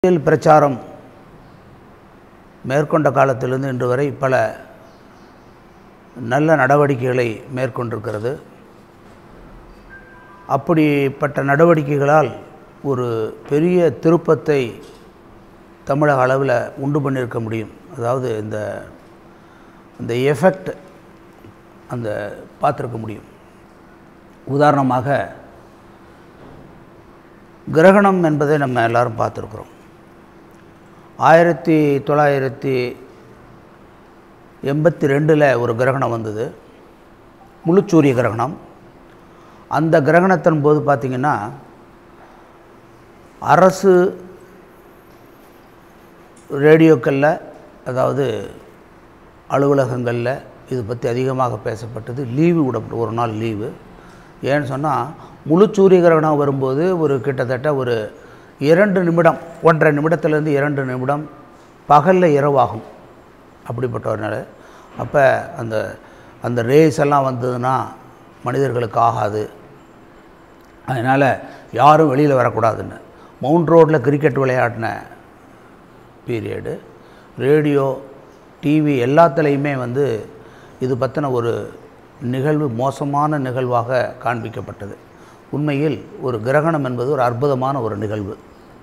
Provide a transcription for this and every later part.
அரசியல் பிரச்சாரம் மேற்கொண்ட காலத்திலிருந்து இன்று வரை பல நல்ல நடவடிக்கைகளை மேற்கொண்டிருக்கிறது அப்படிப்பட்ட நடவடிக்கைகளால் ஒரு பெரிய திருப்பத்தை தமிழக அளவில் உண்டு பண்ணியிருக்க முடியும் அதாவது இந்த இந்த எஃபெக்ட் அந்த பார்த்துருக்க முடியும் உதாரணமாக கிரகணம் என்பதை நம்ம எல்லாரும் பார்த்துருக்குறோம் ஆயிரத்தி தொள்ளாயிரத்தி எண்பத்தி ரெண்டில் ஒரு கிரகணம் வந்தது முழுச்சூரிய கிரகணம் அந்த கிரகணத்தின் போது பார்த்திங்கன்னா அரசு ரேடியோக்களில் அதாவது அலுவலகங்களில் இது பற்றி அதிகமாக பேசப்பட்டது லீவு விடப்பட்டு ஒரு நாள் லீவு ஏன்னு சொன்னால் முழு சூரிய கிரகணம் வரும்போது ஒரு கிட்டத்தட்ட ஒரு இரண்டு நிமிடம் ஒன்றரை நிமிடத்துலேருந்து இரண்டு நிமிடம் பகலில் இரவாகும் அப்படிப்பட்ட ஒரு நிலை அப்போ அந்த அந்த ரேஸ் எல்லாம் வந்ததுன்னா மனிதர்களுக்கு ஆகாது அதனால் யாரும் வெளியில் வரக்கூடாதுன்னு மவுண்ட் ரோட்டில் கிரிக்கெட் விளையாடின பீரியடு ரேடியோ டிவி எல்லாத்துலேயுமே வந்து இது பற்றின ஒரு நிகழ்வு மோசமான நிகழ்வாக காண்பிக்கப்பட்டது உண்மையில் ஒரு கிரகணம் என்பது ஒரு அற்புதமான ஒரு நிகழ்வு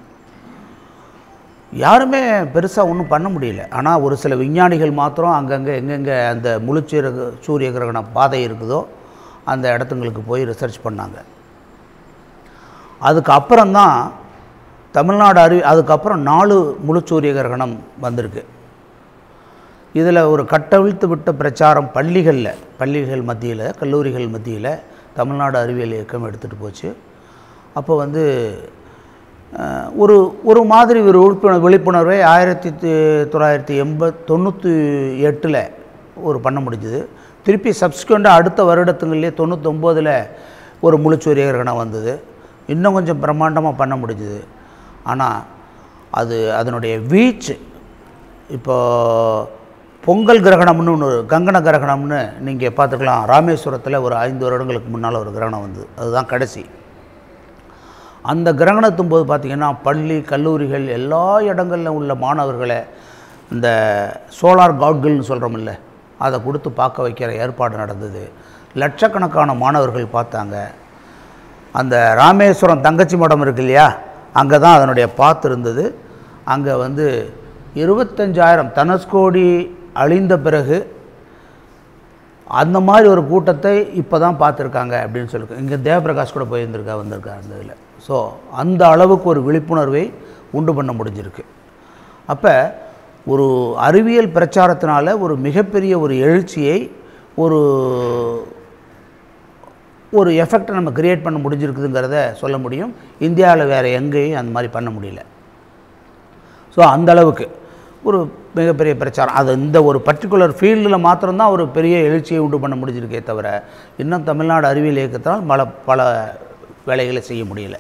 யாருமே பெருசாக ஒன்றும் பண்ண முடியல ஆனால் ஒரு சில விஞ்ஞானிகள் மாத்திரம் அங்கங்கே எங்கெங்கே அந்த முழுச்சீர சூரிய கிரகண பாதை இருக்குதோ அந்த இடத்துங்களுக்கு போய் ரிசர்ச் பண்ணாங்க அதுக்கப்புறம்தான் தமிழ்நாடு அறி அதுக்கப்புறம் நாலு முழுச்சூரிய கிரகணம் வந்திருக்கு இதில் ஒரு கட்டவிழ்த்து விட்ட பிரச்சாரம் பள்ளிகளில் பள்ளிகள் மத்தியில் கல்லூரிகள் மத்தியில் தமிழ்நாடு அறிவியல் இயக்கம் எடுத்துகிட்டு போச்சு அப்போ வந்து அஹ், ஒரு ஒரு மாதிரி ஒரு விழிப்புணர்வு விழிப்புணர்வை ஆயிரத்தி தி- தொள்ளாயிரத்தி எண்பத் தொண்ணூற்றி எட்டில் ஒரு பண்ண முடிஞ்சுது திருப்பி சப்ஸ்கிரெண்ட்டாக அடுத்த வருடத்துங்கள்லேயே தொண்ணூத்தொம்போதில் ஒரு முழுச்சூரிய கிரகணம் வந்தது இன்னும் கொஞ்சம் பிரம்மாண்டமாக பண்ண முடிஞ்சுது ஆனால் அது அதனுடைய வீச்சு இப்போ பொங்கல் கிரகணம்னு ஒன்று கங்கண கிரகணம்னு நீங்கள் பார்த்துக்கலாம் ராமேஸ்வரத்தில் ஒரு ஐந்து வருடங்களுக்கு முன்னால் ஒரு கிரகணம் வந்தது அதுதான் கடைசி அந்த கிரகணத்தும் போது பார்த்திங்கன்னா பள்ளி கல்லூரிகள் எல்லா இடங்களிலும் உள்ள மாணவர்களை இந்த சோலார் காட்கள்னு சொல்கிறோமில்ல அதை கொடுத்து பார்க்க வைக்கிற ஏற்பாடு நடந்தது லட்சக்கணக்கான மாணவர்கள் பார்த்தாங்க அந்த ராமேஸ்வரம் தங்கச்சி மடம் இருக்கு இல்லையா அங்கே தான் அதனுடைய பாத்து இருந்தது அங்கே வந்து இருபத்தஞ்சாயிரம் தனுஷ்கோடி அழிந்த பிறகு அந்த மாதிரி ஒரு கூட்டத்தை இப்போ தான் பார்த்துருக்காங்க அப்படின்னு சொல்லி இங்கே தேவபிரகாஷ் கூட போயிருந்திருக்கா வந்திருக்கா அந்த இதில் ஸோ அந்த அளவுக்கு ஒரு விழிப்புணர்வை உண்டு பண்ண முடிஞ்சிருக்கு அப்போ ஒரு அறிவியல் பிரச்சாரத்தினால ஒரு மிகப்பெரிய ஒரு எழுச்சியை ஒரு ஒரு எஃபெக்டை நம்ம கிரியேட் பண்ண முடிஞ்சிருக்குதுங்கிறத சொல்ல முடியும் இந்தியாவில் வேறு எங்கேயும் அந்த மாதிரி பண்ண முடியல ஸோ அந்த அளவுக்கு ஒரு மிகப்பெரிய பிரச்சாரம் அது இந்த ஒரு பர்டிகுலர் ஃபீல்டில் மாத்திரம்தான் ஒரு பெரிய எழுச்சியை உண்டு பண்ண முடிஞ்சிருக்கே தவிர இன்னும் தமிழ்நாடு அறிவியல் இயக்கத்தினால் பல பல வேலைகளை செய்ய முடியல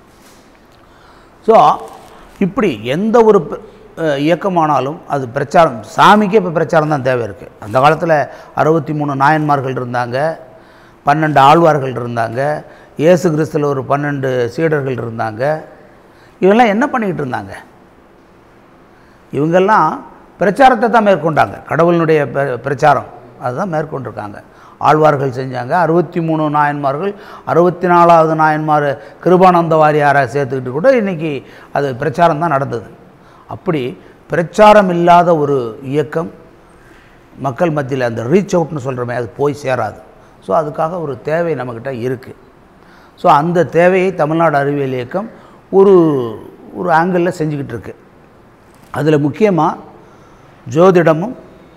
ஸோ இப்படி எந்த ஒரு ப- அஹ் இயக்கமானாலும் அது பிரச்சாரம் சாமிக்கே இப்போ பிரச்சாரம் தான் தேவை இருக்குது அந்த காலத்தில் அறுபத்தி மூணு நாயன்மார்கள் இருந்தாங்க பன்னெண்டு ஆழ்வார்கள் இருந்தாங்க இயேசு கிறிஸ்துல ஒரு பன்னெண்டு சீடர்கள் இருந்தாங்க இவங்கெல்லாம் என்ன பண்ணிக்கிட்டு இருந்தாங்க இவங்கெல்லாம் பிரச்சாரத்தை தான் மேற்கொண்டாங்க கடவுளினுடைய பிர- பிரச்சாரம் அதுதான் மேற்கொண்டிருக்காங்க ஆழ்வார்கள் செஞ்சாங்க அறுபத்தி மூணு நாயன்மார்கள் அறுபத்தி நாலாவது நாயன்மார் கிருபானந்த வாரியாரை சேர்த்துக்கிட்டு கூட இன்றைக்கி அது பிரச்சாரம் தான் நடந்தது அப்படி பிரச்சாரம் இல்லாத ஒரு இயக்கம் மக்கள் மத்தியில் அந்த ரீச் அவுட்னு சொல்கிறோமே அது போய் சேராது ஸோ அதுக்காக ஒரு தேவை நம்மக்கிட்ட இருக்குது ஸோ அந்த தேவையை தமிழ்நாடு அறிவியல் இயக்கம் ஒரு ஒரு ஆங்கிளில் செஞ்சுக்கிட்டு இருக்கு அதில் முக்கியமாக ஜோதிடமும்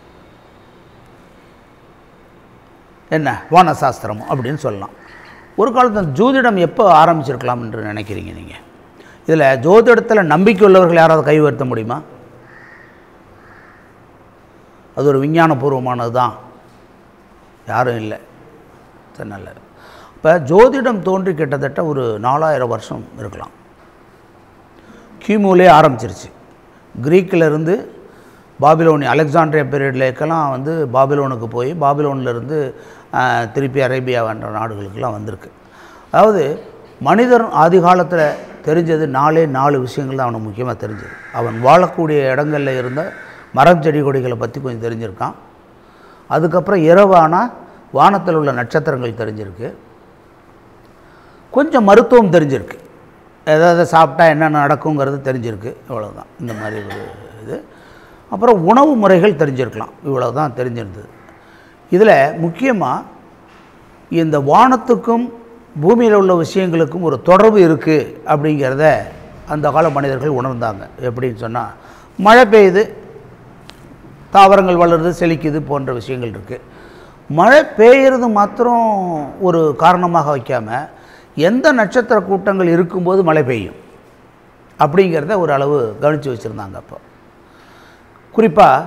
என்ன வானசாஸ்திரமும் அப்படின்னு சொல்லலாம் ஒரு காலத்தில் ஜோதிடம் எப்போ ஆரம்பிச்சிருக்கலாம் என்று நினைக்கிறீங்க நீங்கள் இதில் ஜோதிடத்தில் நம்பிக்கை உள்ளவர்கள் யாராவது கை உயர்த்த முடியுமா அது ஒரு விஞ்ஞானபூர்வமானது தான் யாரும் இல்லை சரி நல்லது இப்போ ஜோதிடம் தோன்றி கிட்டத்தட்ட ஒரு நாலாயிரம் வருஷம் இருக்கலாம் கிமுலே ஆரம்பிச்சிருச்சு கிரீக்கில் இருந்து பாபிலோனி அலெக்சாண்ட்ரியா பீரியட்லேக்கெல்லாம் வந்து பாபிலோனுக்கு போய் பாபிலோன்ல இருந்து ஆஹ், திருப்பி அரேபியா என்ற நாடுகளுக்கெல்லாம் வந்திருக்கு அதாவது மனிதர் ஆதி காலத்தில் தெரிஞ்சது நாலே நாலு விஷயங்கள் தான் அவனுக்கு முக்கியமாக தெரிஞ்சது அவன் வாழக்கூடிய இடங்களில் இருந்த மரம் செடி கொடிகளை பற்றி கொஞ்சம் தெரிஞ்சிருக்கான் அதுக்கப்புறம் இரவானா வானத்தில் உள்ள நட்சத்திரங்கள் தெரிஞ்சிருக்கு கொஞ்சம் மருத்துவம் தெரிஞ்சிருக்கு எதாவது சாப்பிட்டா என்னென்ன நடக்குங்கிறது தெரிஞ்சிருக்கு இவ்வளவுதான் இந்த மாதிரி ஒரு இது அப்புறம் உணவு முறைகள் தெரிஞ்சிருக்கலாம் இவ்வளவு தான் தெரிஞ்சிருந்தது இதில் முக்கியமாக இந்த வானத்துக்கும் பூமியில் உள்ள விஷயங்களுக்கும் ஒரு தொடர்பு இருக்குது அப்படிங்கிறத அந்த கால மனிதர்கள் உணர்ந்தாங்க எப்படின்னு சொன்னால் மழை பெய்யுது தாவரங்கள் வளருது செழிக்குது போன்ற விஷயங்கள் இருக்குது மழை பெய்யறது மாத்திரம் ஒரு காரணமாக வைக்காமல் எந்த நட்சத்திர கூட்டங்கள் இருக்கும்போது மழை பெய்யும் அப்படிங்கிறத ஒரு அளவு கவனித்து வச்சுருந்தாங்க அப்போ குறிப்பாக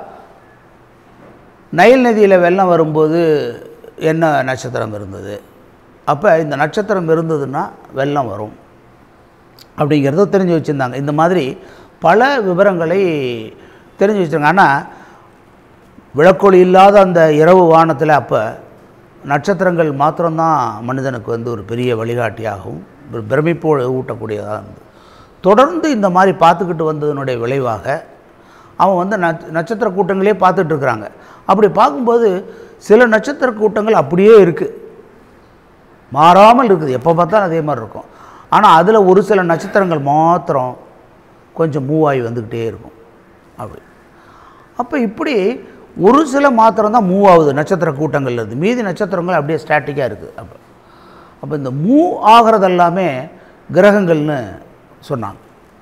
நைல் நதியில் வெள்ளம் வரும்போது என்ன நட்சத்திரம் இருந்தது அப்போ இந்த நட்சத்திரம் இருந்ததுன்னா வெள்ளம் வரும் அப்படிங்கிறத தெரிஞ்சு வச்சுருந்தாங்க இந்த மாதிரி பல விவரங்களை தெரிஞ்சு வச்சுருங்க ஆனால் விளக்கொளி இல்லாத அந்த இரவு வானத்தில் அப்போ நட்சத்திரங்கள் மாத்திரம்தான் மனிதனுக்கு வந்து ஒரு பெரிய வழிகாட்டியாகவும் ஒரு பிரமிப்போடு ஊட்டக்கூடியதாக இருந்தது தொடர்ந்து இந்த மாதிரி பார்த்துக்கிட்டு வந்ததனுடைய விளைவாக அவன் வந்து நட்ச நட்சத்திர கூட்டங்களே பார்த்துட்டு இருக்கிறாங்க அப்படி பார்க்கும்போது சில நட்சத்திர கூட்டங்கள் அப்படியே இருக்குது மாறாமல் இருக்குது எப்போ பார்த்தாலும் அதே மாதிரி இருக்கும் ஆனால் அதில் ஒரு சில நட்சத்திரங்கள் மாத்திரம் கொஞ்சம் மூவ் ஆகி வந்துக்கிட்டே இருக்கும் அப்படி அப்போ இப்படி ஒரு சில மாத்திரம் தான் மூவ் ஆகுது நட்சத்திர கூட்டங்கள்ல இருந்து மீதி நட்சத்திரங்கள் அப்படியே ஸ்டாட்டிக்காக இருக்குது அப்போ அப்போ இந்த மூவ் ஆகிறது எல்லாமே கிரகங்கள்னு சொன்னாங்க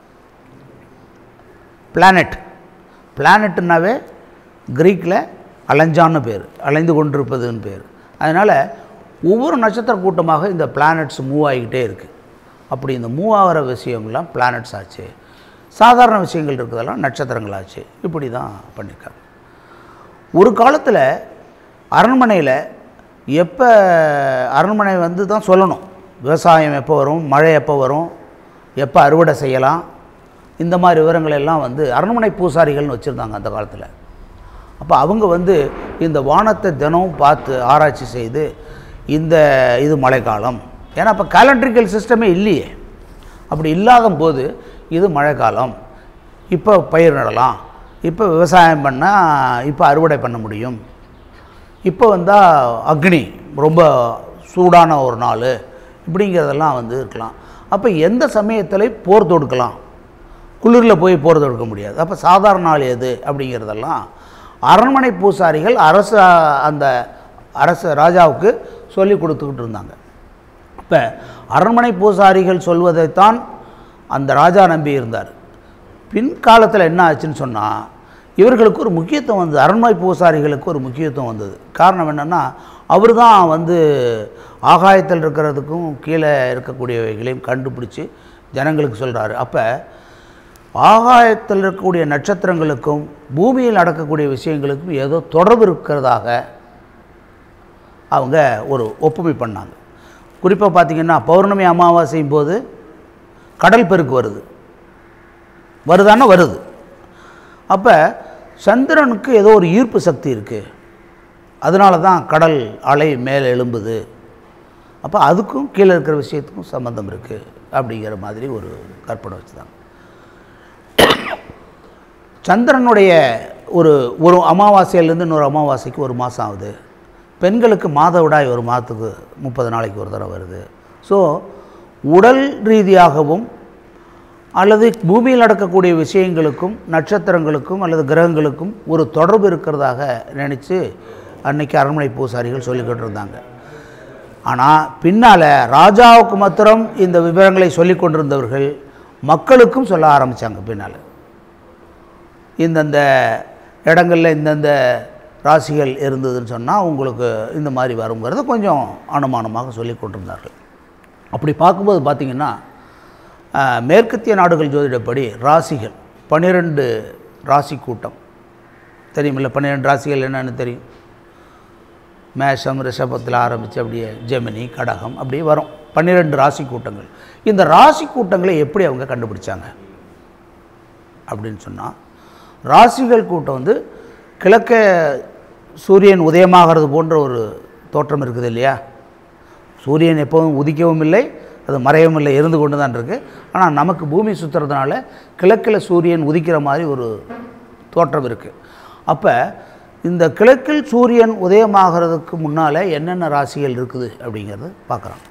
பிளானட் பிளானட்னாவே க்ரீக்கில் அலைஞ்சான்னு பேர் அலைந்து கொண்டிருப்பதுன்னு பேர் அதனால் ஒவ்வொரு நட்சத்திர கூட்டமாக இந்த பிளானட்ஸ் மூவ் ஆகிக்கிட்டே இருக்குது அப்படி இந்த மூவ் ஆகிற விஷயங்கள்லாம் பிளானட்ஸ் ஆச்சு சாதாரண விஷயங்கள் இருக்கிறதெல்லாம் நட்சத்திரங்கள் ஆச்சு இப்படி தான் பண்ணியிருக்காங்க ஒரு காலத்தில் அரண்மனையில் எப்போ அரண்மனை வந்து தான் சொல்லணும் விவசாயம் எப்போ வரும் மழை எப்போ வரும் எப்போ அறுவடை செய்யலாம் இந்த மாதிரி விவரங்கள் எல்லாம் வந்து அரண்மனை பூசாரிகள்னு வச்சுருந்தாங்க அந்த காலத்தில் அப்போ அவங்க வந்து இந்த வானத்தை தினம் பார்த்து ஆராய்ச்சி செய்து இந்த இது மழைக்காலம் ஏன்னா அப்போ கேலண்ட்ரிக்கல் சிஸ்டமே இல்லையே அப்படி இல்லாத போது இது மழைக்காலம் இப்போ பயிர் நடலாம் இப்போ விவசாயம் பண்ணால் இப்போ அறுவடை பண்ண முடியும் இப்போ வந்தால் அக்னி ரொம்ப சூடான ஒரு நாள் இப்படிங்கிறதெல்லாம் வந்து இருக்கலாம் அப்போ எந்த சமயத்தில் போர் தொடுக்கலாம் குளிரில் போய் போர் தொடுக்க முடியாது அப்போ சாதாரண நாள் எது அப்படிங்கிறதெல்லாம் அரண்மனை பூசாரிகள் அரசு அந்த அரசு ராஜாவுக்கு சொல்லி கொடுத்துக்கிட்டு இருந்தாங்க இப்போ அரண்மனை பூசாரிகள் சொல்வதைத்தான் அந்த ராஜா நம்பி இருந்தார் பின்காலத்தில் என்ன ஆச்சுன்னு சொன்னால் இவர்களுக்கு ஒரு முக்கியத்துவம் வந்தது அரண்மனை பூசாரிகளுக்கு ஒரு முக்கியத்துவம் வந்தது காரணம் என்னென்னா அவர் தான் வந்து ஆகாயத்தில் இருக்கிறதுக்கும் கீழே இருக்கக்கூடியவைகளையும் கண்டுபிடிச்சி ஜனங்களுக்கு சொல்கிறாரு அப்போ ஆகாயத்தில் இருக்கக்கூடிய நட்சத்திரங்களுக்கும் பூமியில் நடக்கக்கூடிய விஷயங்களுக்கும் ஏதோ தொடர்பு இருக்கிறதாக அவங்க ஒரு ஒப்புமை பண்ணாங்க குறிப்பாக பார்த்திங்கன்னா பௌர்ணமி அமாவாசையும் போது கடல் பெருக்கு வருது வருதான்னா வருது அப்போ சந்திரனுக்கு ஏதோ ஒரு ஈர்ப்பு சக்தி இருக்குது அதனால தான் கடல் அலை மேலே எழும்புது அப்போ அதுக்கும் கீழே இருக்கிற விஷயத்துக்கும் சம்மந்தம் இருக்குது அப்படிங்கிற மாதிரி ஒரு கற்பனை வச்சுதாங்க சந்திரனுடைய ஒரு ஒரு அமாவாசையிலேருந்து இன்னொரு அமாவாசைக்கு ஒரு மாதம் ஆகுது பெண்களுக்கு மாதவிடாய் ஒரு மாதத்துக்கு முப்பது நாளைக்கு ஒரு தடவை வருது ஸோ உடல் ரீதியாகவும் அல்லது பூமியில் நடக்கக்கூடிய விஷயங்களுக்கும் நட்சத்திரங்களுக்கும் அல்லது கிரகங்களுக்கும் ஒரு தொடர்பு இருக்கிறதாக நினச்சி அன்னைக்கு அரண்மனை பூசாரிகள் சொல்லிக்கிட்டு இருந்தாங்க ஆனால் பின்னால் ராஜாவுக்கு மாத்திரம் இந்த விவரங்களை சொல்லி கொண்டிருந்தவர்கள் மக்களுக்கும் சொல்ல ஆரம்பித்தாங்க பின்னால் இந்தந்த இடங்களில் இந்தந்த ராசிகள் இருந்ததுன்னு சொன்னால் உங்களுக்கு இந்த மாதிரி வருங்கிறத கொஞ்சம் அனுமானமாக சொல்லி கொண்டிருந்தார்கள் அப்படி பார்க்கும்போது பார்த்திங்கன்னா ஆஹ், மேற்கத்திய நாடுகள் ஜோதிடப்படி ராசிகள் பன்னிரெண்டு ராசி கூட்டம் தெரியுமில்ல பன்னிரெண்டு ராசிகள் என்னன்னு தெரியும் மேஷம் ரிஷபத்தில் ஆரம்பித்து அப்படியே ஜெமினி கடகம் அப்படியே வரும் பன்னிரெண்டு ராசி கூட்டங்கள் இந்த ராசி கூட்டங்களை எப்படி அவங்க கண்டுபிடிச்சாங்க அப்படின்னு சொன்னால் ராசிகள் கூட்டம் வந்து கிழக்க சூரியன் உதயமாகிறது போன்ற ஒரு தோற்றம் இருக்குது இல்லையா சூரியன் எப்போவும் உதிக்கவும் இல்லை அது மறையமில்லை இருந்து கொண்டு தான் இருக்குது ஆனால் நமக்கு பூமி சுற்றுறதுனால கிழக்கில் சூரியன் உதிக்கிற மாதிரி ஒரு தோற்றம் இருக்குது அப்போ இந்த கிழக்கில் சூரியன் உதயமாகிறதுக்கு முன்னால் என்னென்ன ராசிகள் இருக்குது அப்படிங்கிறது பார்க்குறோம்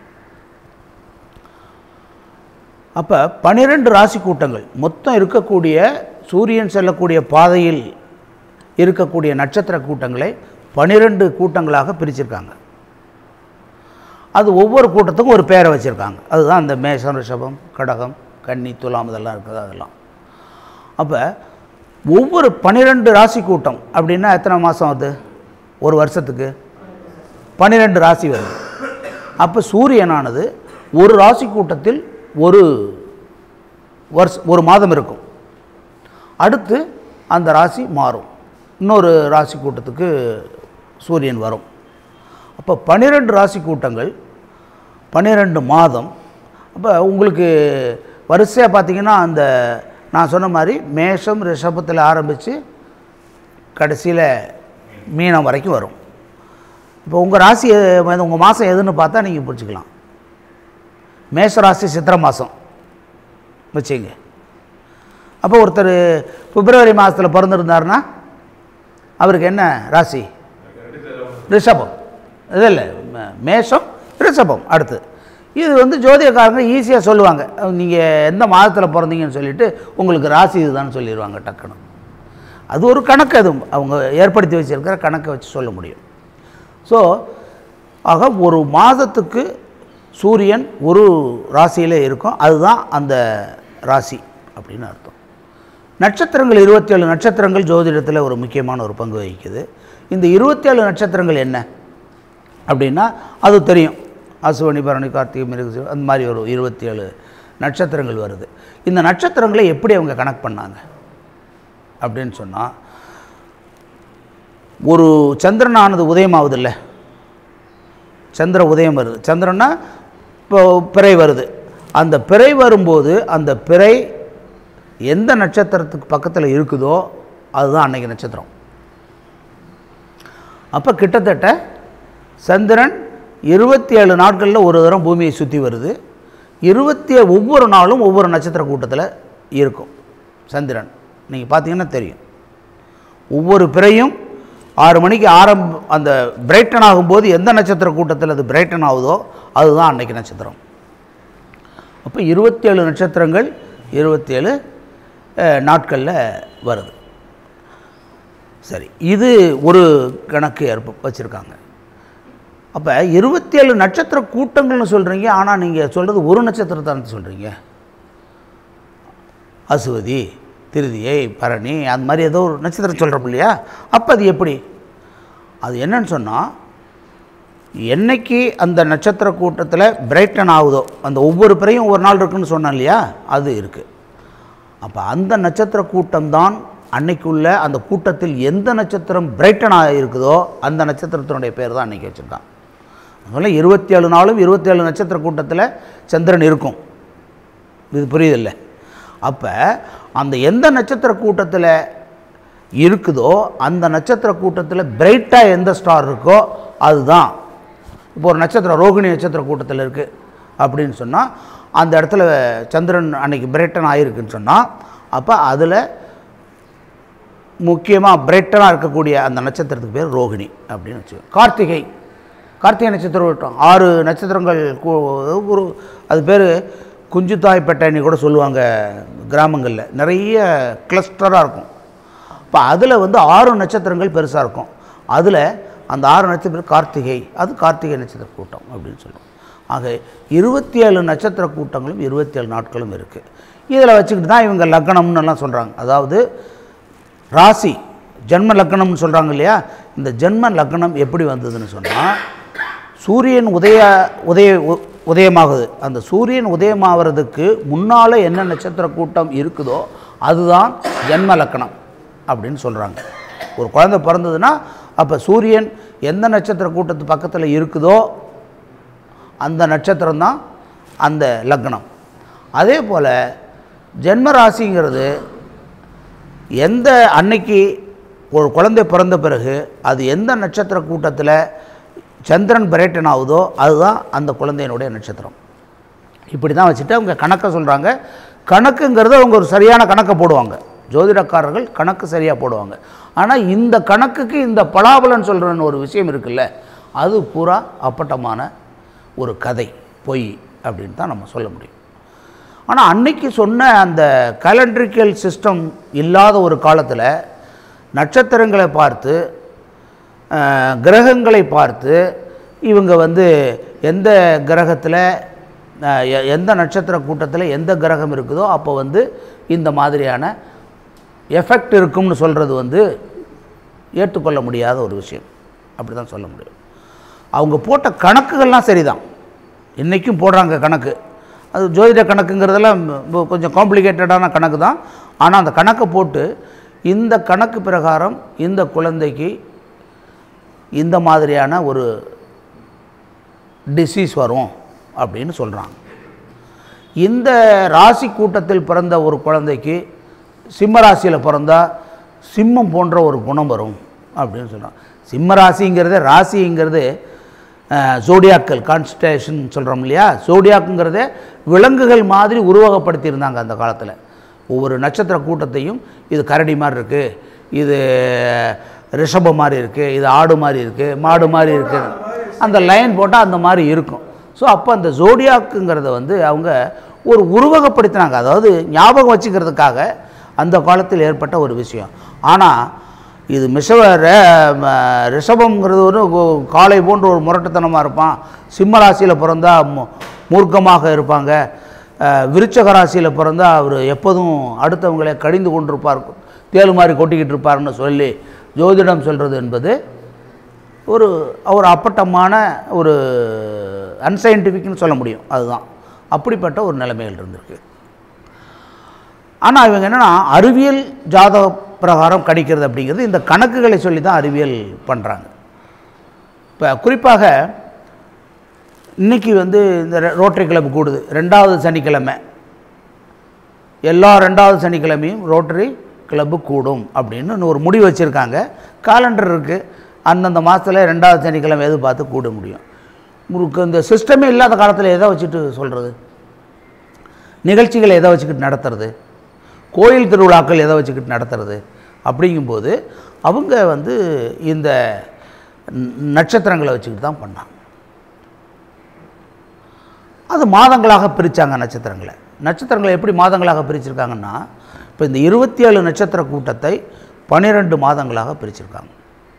அப்போ பன்னிரெண்டு ராசி கூட்டங்கள் மொத்தம் இருக்கக்கூடிய சூரியன் செல்லக்கூடிய பாதையில் இருக்கக்கூடிய நட்சத்திர கூட்டங்களை பன்னிரெண்டு கூட்டங்களாக பிரிச்சிருக்காங்க அது ஒவ்வொரு கூட்டத்துக்கும் ஒரு பேரை வச்சுருக்காங்க அதுதான் இந்த மேஷம் ரிஷபம் கடகம் கன்னி துலாம் இதெல்லாம் இருக்குது அதெல்லாம் அப்போ ஒவ்வொரு பன்னிரெண்டு ராசி கூட்டம் அப்படின்னா எத்தனை மாதம் வருது ஒரு வருஷத்துக்கு பன்னிரெண்டு ராசி வருது அப்போ சூரியனானது ஒரு ராசி கூட்டத்தில் ஒரு வருஷ ஒரு மாதம் இருக்கும் அடுத்து அந்த ராசி மாறும் இன்னொரு ராசி கூட்டத்துக்கு சூரியன் வரும் அப்போ பன்னிரெண்டு ராசி கூட்டங்கள் பன்னிரெண்டு மாதம் அப்போ உங்களுக்கு வரிசையாக பார்த்தீங்கன்னா அந்த நான் சொன்ன மாதிரி மேஷம் ரிஷபத்தில் ஆரம்பித்து கடைசியில் மீனம் வரைக்கும் வரும் இப்போ உங்கள் ராசி உங்கள் மாதம் எதுன்னு பார்த்தா நீங்கள் புரிஞ்சுக்கலாம் மேஷ ராசி சித்திரை மாதம் வச்சுங்க அப்போ ஒருத்தர் பிப்ரவரி மாதத்தில் பிறந்திருந்தாருன்னா அவருக்கு என்ன ராசி ரிஷபம் இது இல்லை ம- மேஷம் ரிஷபம் அடுத்து இது வந்து ஜோதிடக்காரங்க ஈஸியாக சொல்லுவாங்க நீங்கள் எந்த மாதத்தில் பிறந்தீங்கன்னு சொல்லிட்டு உங்களுக்கு ராசி இதுதான் சொல்லிடுவாங்க டக்குன்னு அது ஒரு கணக்கு அது அவங்க ஏற்படுத்தி வச்சிருக்கிற கணக்கை வச்சு சொல்ல முடியும் ஸோ ஆக ஒரு மாதத்துக்கு சூரியன் ஒரு ராசியில் இருக்கும் அதுதான் அந்த ராசி அப்படின்னு அர்த்தம் நட்சத்திரங்கள் இருபத்தேழு நட்சத்திரங்கள் ஜோதிடத்தில் ஒரு முக்கியமான ஒரு பங்கு வகிக்குது இந்த இருபத்தேழு நட்சத்திரங்கள் என்ன அப்படின்னா அது தெரியும் அசுவனி பரணி கார்த்திகை மிருக அந்த மாதிரி ஒரு இருபத்தேழு நட்சத்திரங்கள் வருது இந்த நட்சத்திரங்களை எப்படி அவங்க கனெக்ட் பண்ணாங்க அப்படின்னு சொன்னால் ஒரு சந்திரனானது உதயமாகுது இல்லை சந்திர உதயம் வருது சந்திரன்னா இப்போ பிறை வருது அந்த பிறை வரும்போது அந்த பிறை எந்த நட்சத்திரத்துக்கு பக்கத்தில் இருக்குதோ அதுதான் அன்னைக்கு நட்சத்திரம் அப்போ கிட்டத்தட்ட சந்திரன் இருபத்தி ஏழு நாட்களில் ஒரு தரம் பூமியை சுற்றி வருது இருபத்தி ஒவ்வொரு நாளும் ஒவ்வொரு நட்சத்திர கூட்டத்தில் இருக்கும் சந்திரன் நீங்கள் பார்த்தீங்கன்னா தெரியும் ஒவ்வொரு பிறையும் ஆறு மணிக்கு ஆரம்ப அந்த பிரைட்டன் ஆகும்போது எந்த நட்சத்திர கூட்டத்தில் அது பிரைட்டன் ஆகுதோ அதுதான் அன்னைக்கு நட்சத்திரம் அப்போ இருபத்தேழு நட்சத்திரங்கள் இருபத்தேழு நாட்களில் வருது சரி இது ஒரு கணக்கு ஏற்ப வச்சுருக்காங்க அப்போ இருபத்தேழு நட்சத்திர கூட்டங்கள்னு சொல்கிறீங்க ஆனால் நீங்கள் சொல்கிறது ஒரு நட்சத்திரத்தானு சொல்கிறீங்க அசுவதி திருதியை பரணி அந்த மாதிரி ஏதோ ஒரு நட்சத்திரம் சொல்கிறோம் இல்லையா அப்போ அது எப்படி அது என்னன்னு சொன்னால் என்னைக்கு அந்த நட்சத்திர கூட்டத்தில் பிரைட்டன் ஆகுதோ அந்த ஒவ்வொரு பிறையும் ஒரு நாள் இருக்குன்னு சொன்னேன் இல்லையா அது இருக்குது அப்போ அந்த நட்சத்திர கூட்டம்தான் அன்னைக்குள்ள அந்த கூட்டத்தில் எந்த நட்சத்திரம் பிரைட்டன் இருக்குதோ அந்த நட்சத்திரத்தினுடைய பேர் தான் அன்னைக்கு வச்சுருக்கான் அதனால் இருபத்தி ஏழு நாளும் இருபத்தேழு நட்சத்திர கூட்டத்தில் சந்திரன் இருக்கும் இது புரியுதில்ல அப்போ அந்த எந்த நட்சத்திர கூட்டத்தில் இருக்குதோ அந்த நட்சத்திர கூட்டத்தில் பிரைட்டாக எந்த ஸ்டார் இருக்கோ அதுதான் இப்போ ஒரு நட்சத்திரம் ரோகிணி நட்சத்திர கூட்டத்தில் இருக்குது அப்படின்னு சொன்னால் அந்த இடத்துல சந்திரன் அன்னைக்கு பிரைட்டன் ஆகிருக்குன்னு சொன்னால் அப்போ அதில் முக்கியமாக பிரைட்டனாக இருக்கக்கூடிய அந்த நட்சத்திரத்துக்கு பேர் ரோகிணி அப்படின்னு வச்சு கார்த்திகை கார்த்திகை நட்சத்திரம் விட்டோம் ஆறு நட்சத்திரங்கள் கு- ஒரு அது பேர் குஞ்சுத்தாய்ப்பேட்டைன்னு கூட சொல்லுவாங்க கிராமங்களில் நிறைய கிளஸ்டராக இருக்கும் இப்போ அதில் வந்து ஆறு நட்சத்திரங்கள் பெருசாக இருக்கும் அதில் அந்த ஆறு நட்சத்திரம் கார்த்திகை அது கார்த்திகை நட்சத்திர கூட்டம் அப்படின்னு சொல்லுவோம் ஆக இருபத்தி ஏழு நட்சத்திர கூட்டங்களும் இருபத்தி ஏழு நாட்களும் இருக்குது இதில் வச்சுக்கிட்டு தான் இவங்க லக்னம்னு எல்லாம் சொல்கிறாங்க அதாவது ராசி ஜென்ம லக்னம்னு சொல்கிறாங்க இல்லையா இந்த ஜென்ம லக்னம் எப்படி வந்ததுன்னு சொன்னால் சூரியன் உதய உதய உ- உதயமாகுது அந்த சூரியன் உதயமாகிறதுக்கு முன்னால் என்ன நட்சத்திர கூட்டம் இருக்குதோ அதுதான் ஜென்ம லக்னம் அப்படின்னு சொல்கிறாங்க ஒரு குழந்தை பிறந்ததுன்னா அப்போ சூரியன் எந்த நட்சத்திர கூட்டத்து பக்கத்தில் இருக்குதோ அந்த நட்சத்திரம் தான் அந்த லக்னம் அதே போல் ஜென்ம ராசிங்கிறது எந்த அன்னைக்கு ஒரு குழந்தை பிறந்த பிறகு அது எந்த நட்சத்திர கூட்டத்தில் சந்திரன் பிரைட்டன் ஆகுதோ அதுதான் அந்த குழந்தையினுடைய நட்சத்திரம் இப்படி தான் வச்சுட்டு அவங்க கணக்கை சொல்கிறாங்க கணக்குங்கிறது அவங்க ஒரு சரியான கணக்கை போடுவாங்க ஜோதிடக்காரர்கள் கணக்கு சரியாக போடுவாங்க ஆனால் இந்த கணக்குக்கு இந்த பலாபலன் சொல்கிறன்னு ஒரு விஷயம் இருக்குல்ல அது பூரா அப்பட்டமான ஒரு கதை பொய் அப்படின்னு தான் நம்ம சொல்ல முடியும் ஆனால் அன்னைக்கு சொன்ன அந்த கலண்ட்ரிக்கல் சிஸ்டம் இல்லாத ஒரு காலத்தில் நட்சத்திரங்களை பார்த்து அஹ், கிரகங்களை பார்த்து இவங்க வந்து எந்த கிரகத்தில் அஹ், எ- எந்த நட்சத்திர கூட்டத்தில் எந்த கிரகம் இருக்குதோ அப்போ வந்து இந்த மாதிரியான எஃபெக்ட் இருக்கும்னு சொல்கிறது வந்து ஏற்றுக்கொள்ள முடியாத ஒரு விஷயம் அப்படி தான் சொல்ல முடியும் அவங்க போட்ட கணக்குகள்லாம் சரிதான் இன்றைக்கும் போடுறாங்க கணக்கு அது ஜோதிட கணக்குங்கிறதெல்லாம் இப்போ கொஞ்சம் காம்ப்ளிகேட்டடான கணக்கு தான் ஆனால் அந்த கணக்கை போட்டு இந்த கணக்கு பிரகாரம் இந்த குழந்தைக்கு இந்த மாதிரியான ஒரு டிசீஸ் வரும் அப்படின்னு சொல்கிறாங்க இந்த ராசி கூட்டத்தில் பிறந்த ஒரு குழந்தைக்கு சிம்ம ராசியில் பிறந்தா சிம்மம் போன்ற ஒரு குணம் வரும் அப்படின்னு சொல்கிறாங்க சிம்ம ராசிங்கிறது ராசிங்கிறது ஜோடியாக்கள் கான்ஸ்டேஷன் சொல்கிறோம் இல்லையா ஜோடியாக்குங்கிறதே விலங்குகள் மாதிரி உருவகப்படுத்தியிருந்தாங்க அந்த காலத்தில் ஒவ்வொரு நட்சத்திர கூட்டத்தையும் இது கரடி மாதிரி இருக்குது இது ரிஷபம் மாதிரி இருக்குது இது ஆடு மாதிரி இருக்குது மாடு மாதிரி இருக்குது அந்த லைன் போட்டால் அந்த மாதிரி இருக்கும் ஸோ அப்போ அந்த ஜோடியாக்குங்கிறத வந்து அவங்க ஒரு உருவகப்படுத்தினாங்க அதாவது ஞாபகம் வச்சுக்கிறதுக்காக அந்த காலத்தில் ஏற்பட்ட ஒரு விஷயம் ஆனால் இது மிசவ ர- ம- ரிஷபம்ங்கிறது ஒரு கு- காளை போன்ற ஒரு முரட்டுத்தனமாக இருப்பான் சிம்ம ராசியில் பிறந்தா மு- மூர்க்கமாக இருப்பாங்க அஹ், விருச்சக ராசியில் பிறந்தா அவர் எப்போதும் அடுத்தவங்களை கடிந்து கொண்டிருப்பார் தேள் மாதிரி கொட்டிக்கிட்டு இருப்பார்னு சொல்லி ஜோதிடம் சொல்கிறது என்பது ஒரு ஒரு அப்பட்டமான ஒரு அன்சைன்டிஃபிக்னு சொல்ல முடியும் அதுதான் அப்படிப்பட்ட ஒரு நிலைமைகள் இருந்திருக்கு ஆனால் இவங்க என்னென்னா அறிவியல் ஜாதக பிரகாரம் கணிக்கிறது அப்படிங்கிறது இந்த கணக்குகளை சொல்லி தான் அறிவியல் பண்ணுறாங்க இப்போ குறிப்பாக இன்னைக்கு வந்து இந்த ரெ- ரோட்டரி கிளப் கூடுது ரெண்டாவது சனிக்கிழமை எல்லா ரெண்டாவது சனிக்கிழமையும் ரோட்டரி கிளப்பு கூடும் அப்படின்னு ஒரு முடிவு வச்சுருக்காங்க காலண்டர் இருக்குது அந்தந்த மாதத்தில் ரெண்டாவது சனிக்கிழமை எது பார்த்து கூட முடியும் உங்களுக்கு இந்த சிஸ்டமே இல்லாத காலத்தில் எதை வச்சுட்டு சொல்கிறது நிகழ்ச்சிகளை எதை வச்சுக்கிட்டு நடத்துறது கோயில் திருவிழாக்கள் எதை வச்சுக்கிட்டு நடத்துறது அப்படிங்கும்போது அவங்க வந்து இந்த ந- நட்சத்திரங்களை வச்சுக்கிட்டு தான் பண்ணாங்க அது மாதங்களாக பிரித்தாங்க நட்சத்திரங்களை நட்சத்திரங்களை எப்படி மாதங்களாக பிரிச்சிருக்காங்கன்னா இப்போ இந்த இருபத்தி ஏழு நட்சத்திர கூட்டத்தை பன்னிரெண்டு மாதங்களாக பிரிச்சிருக்காங்க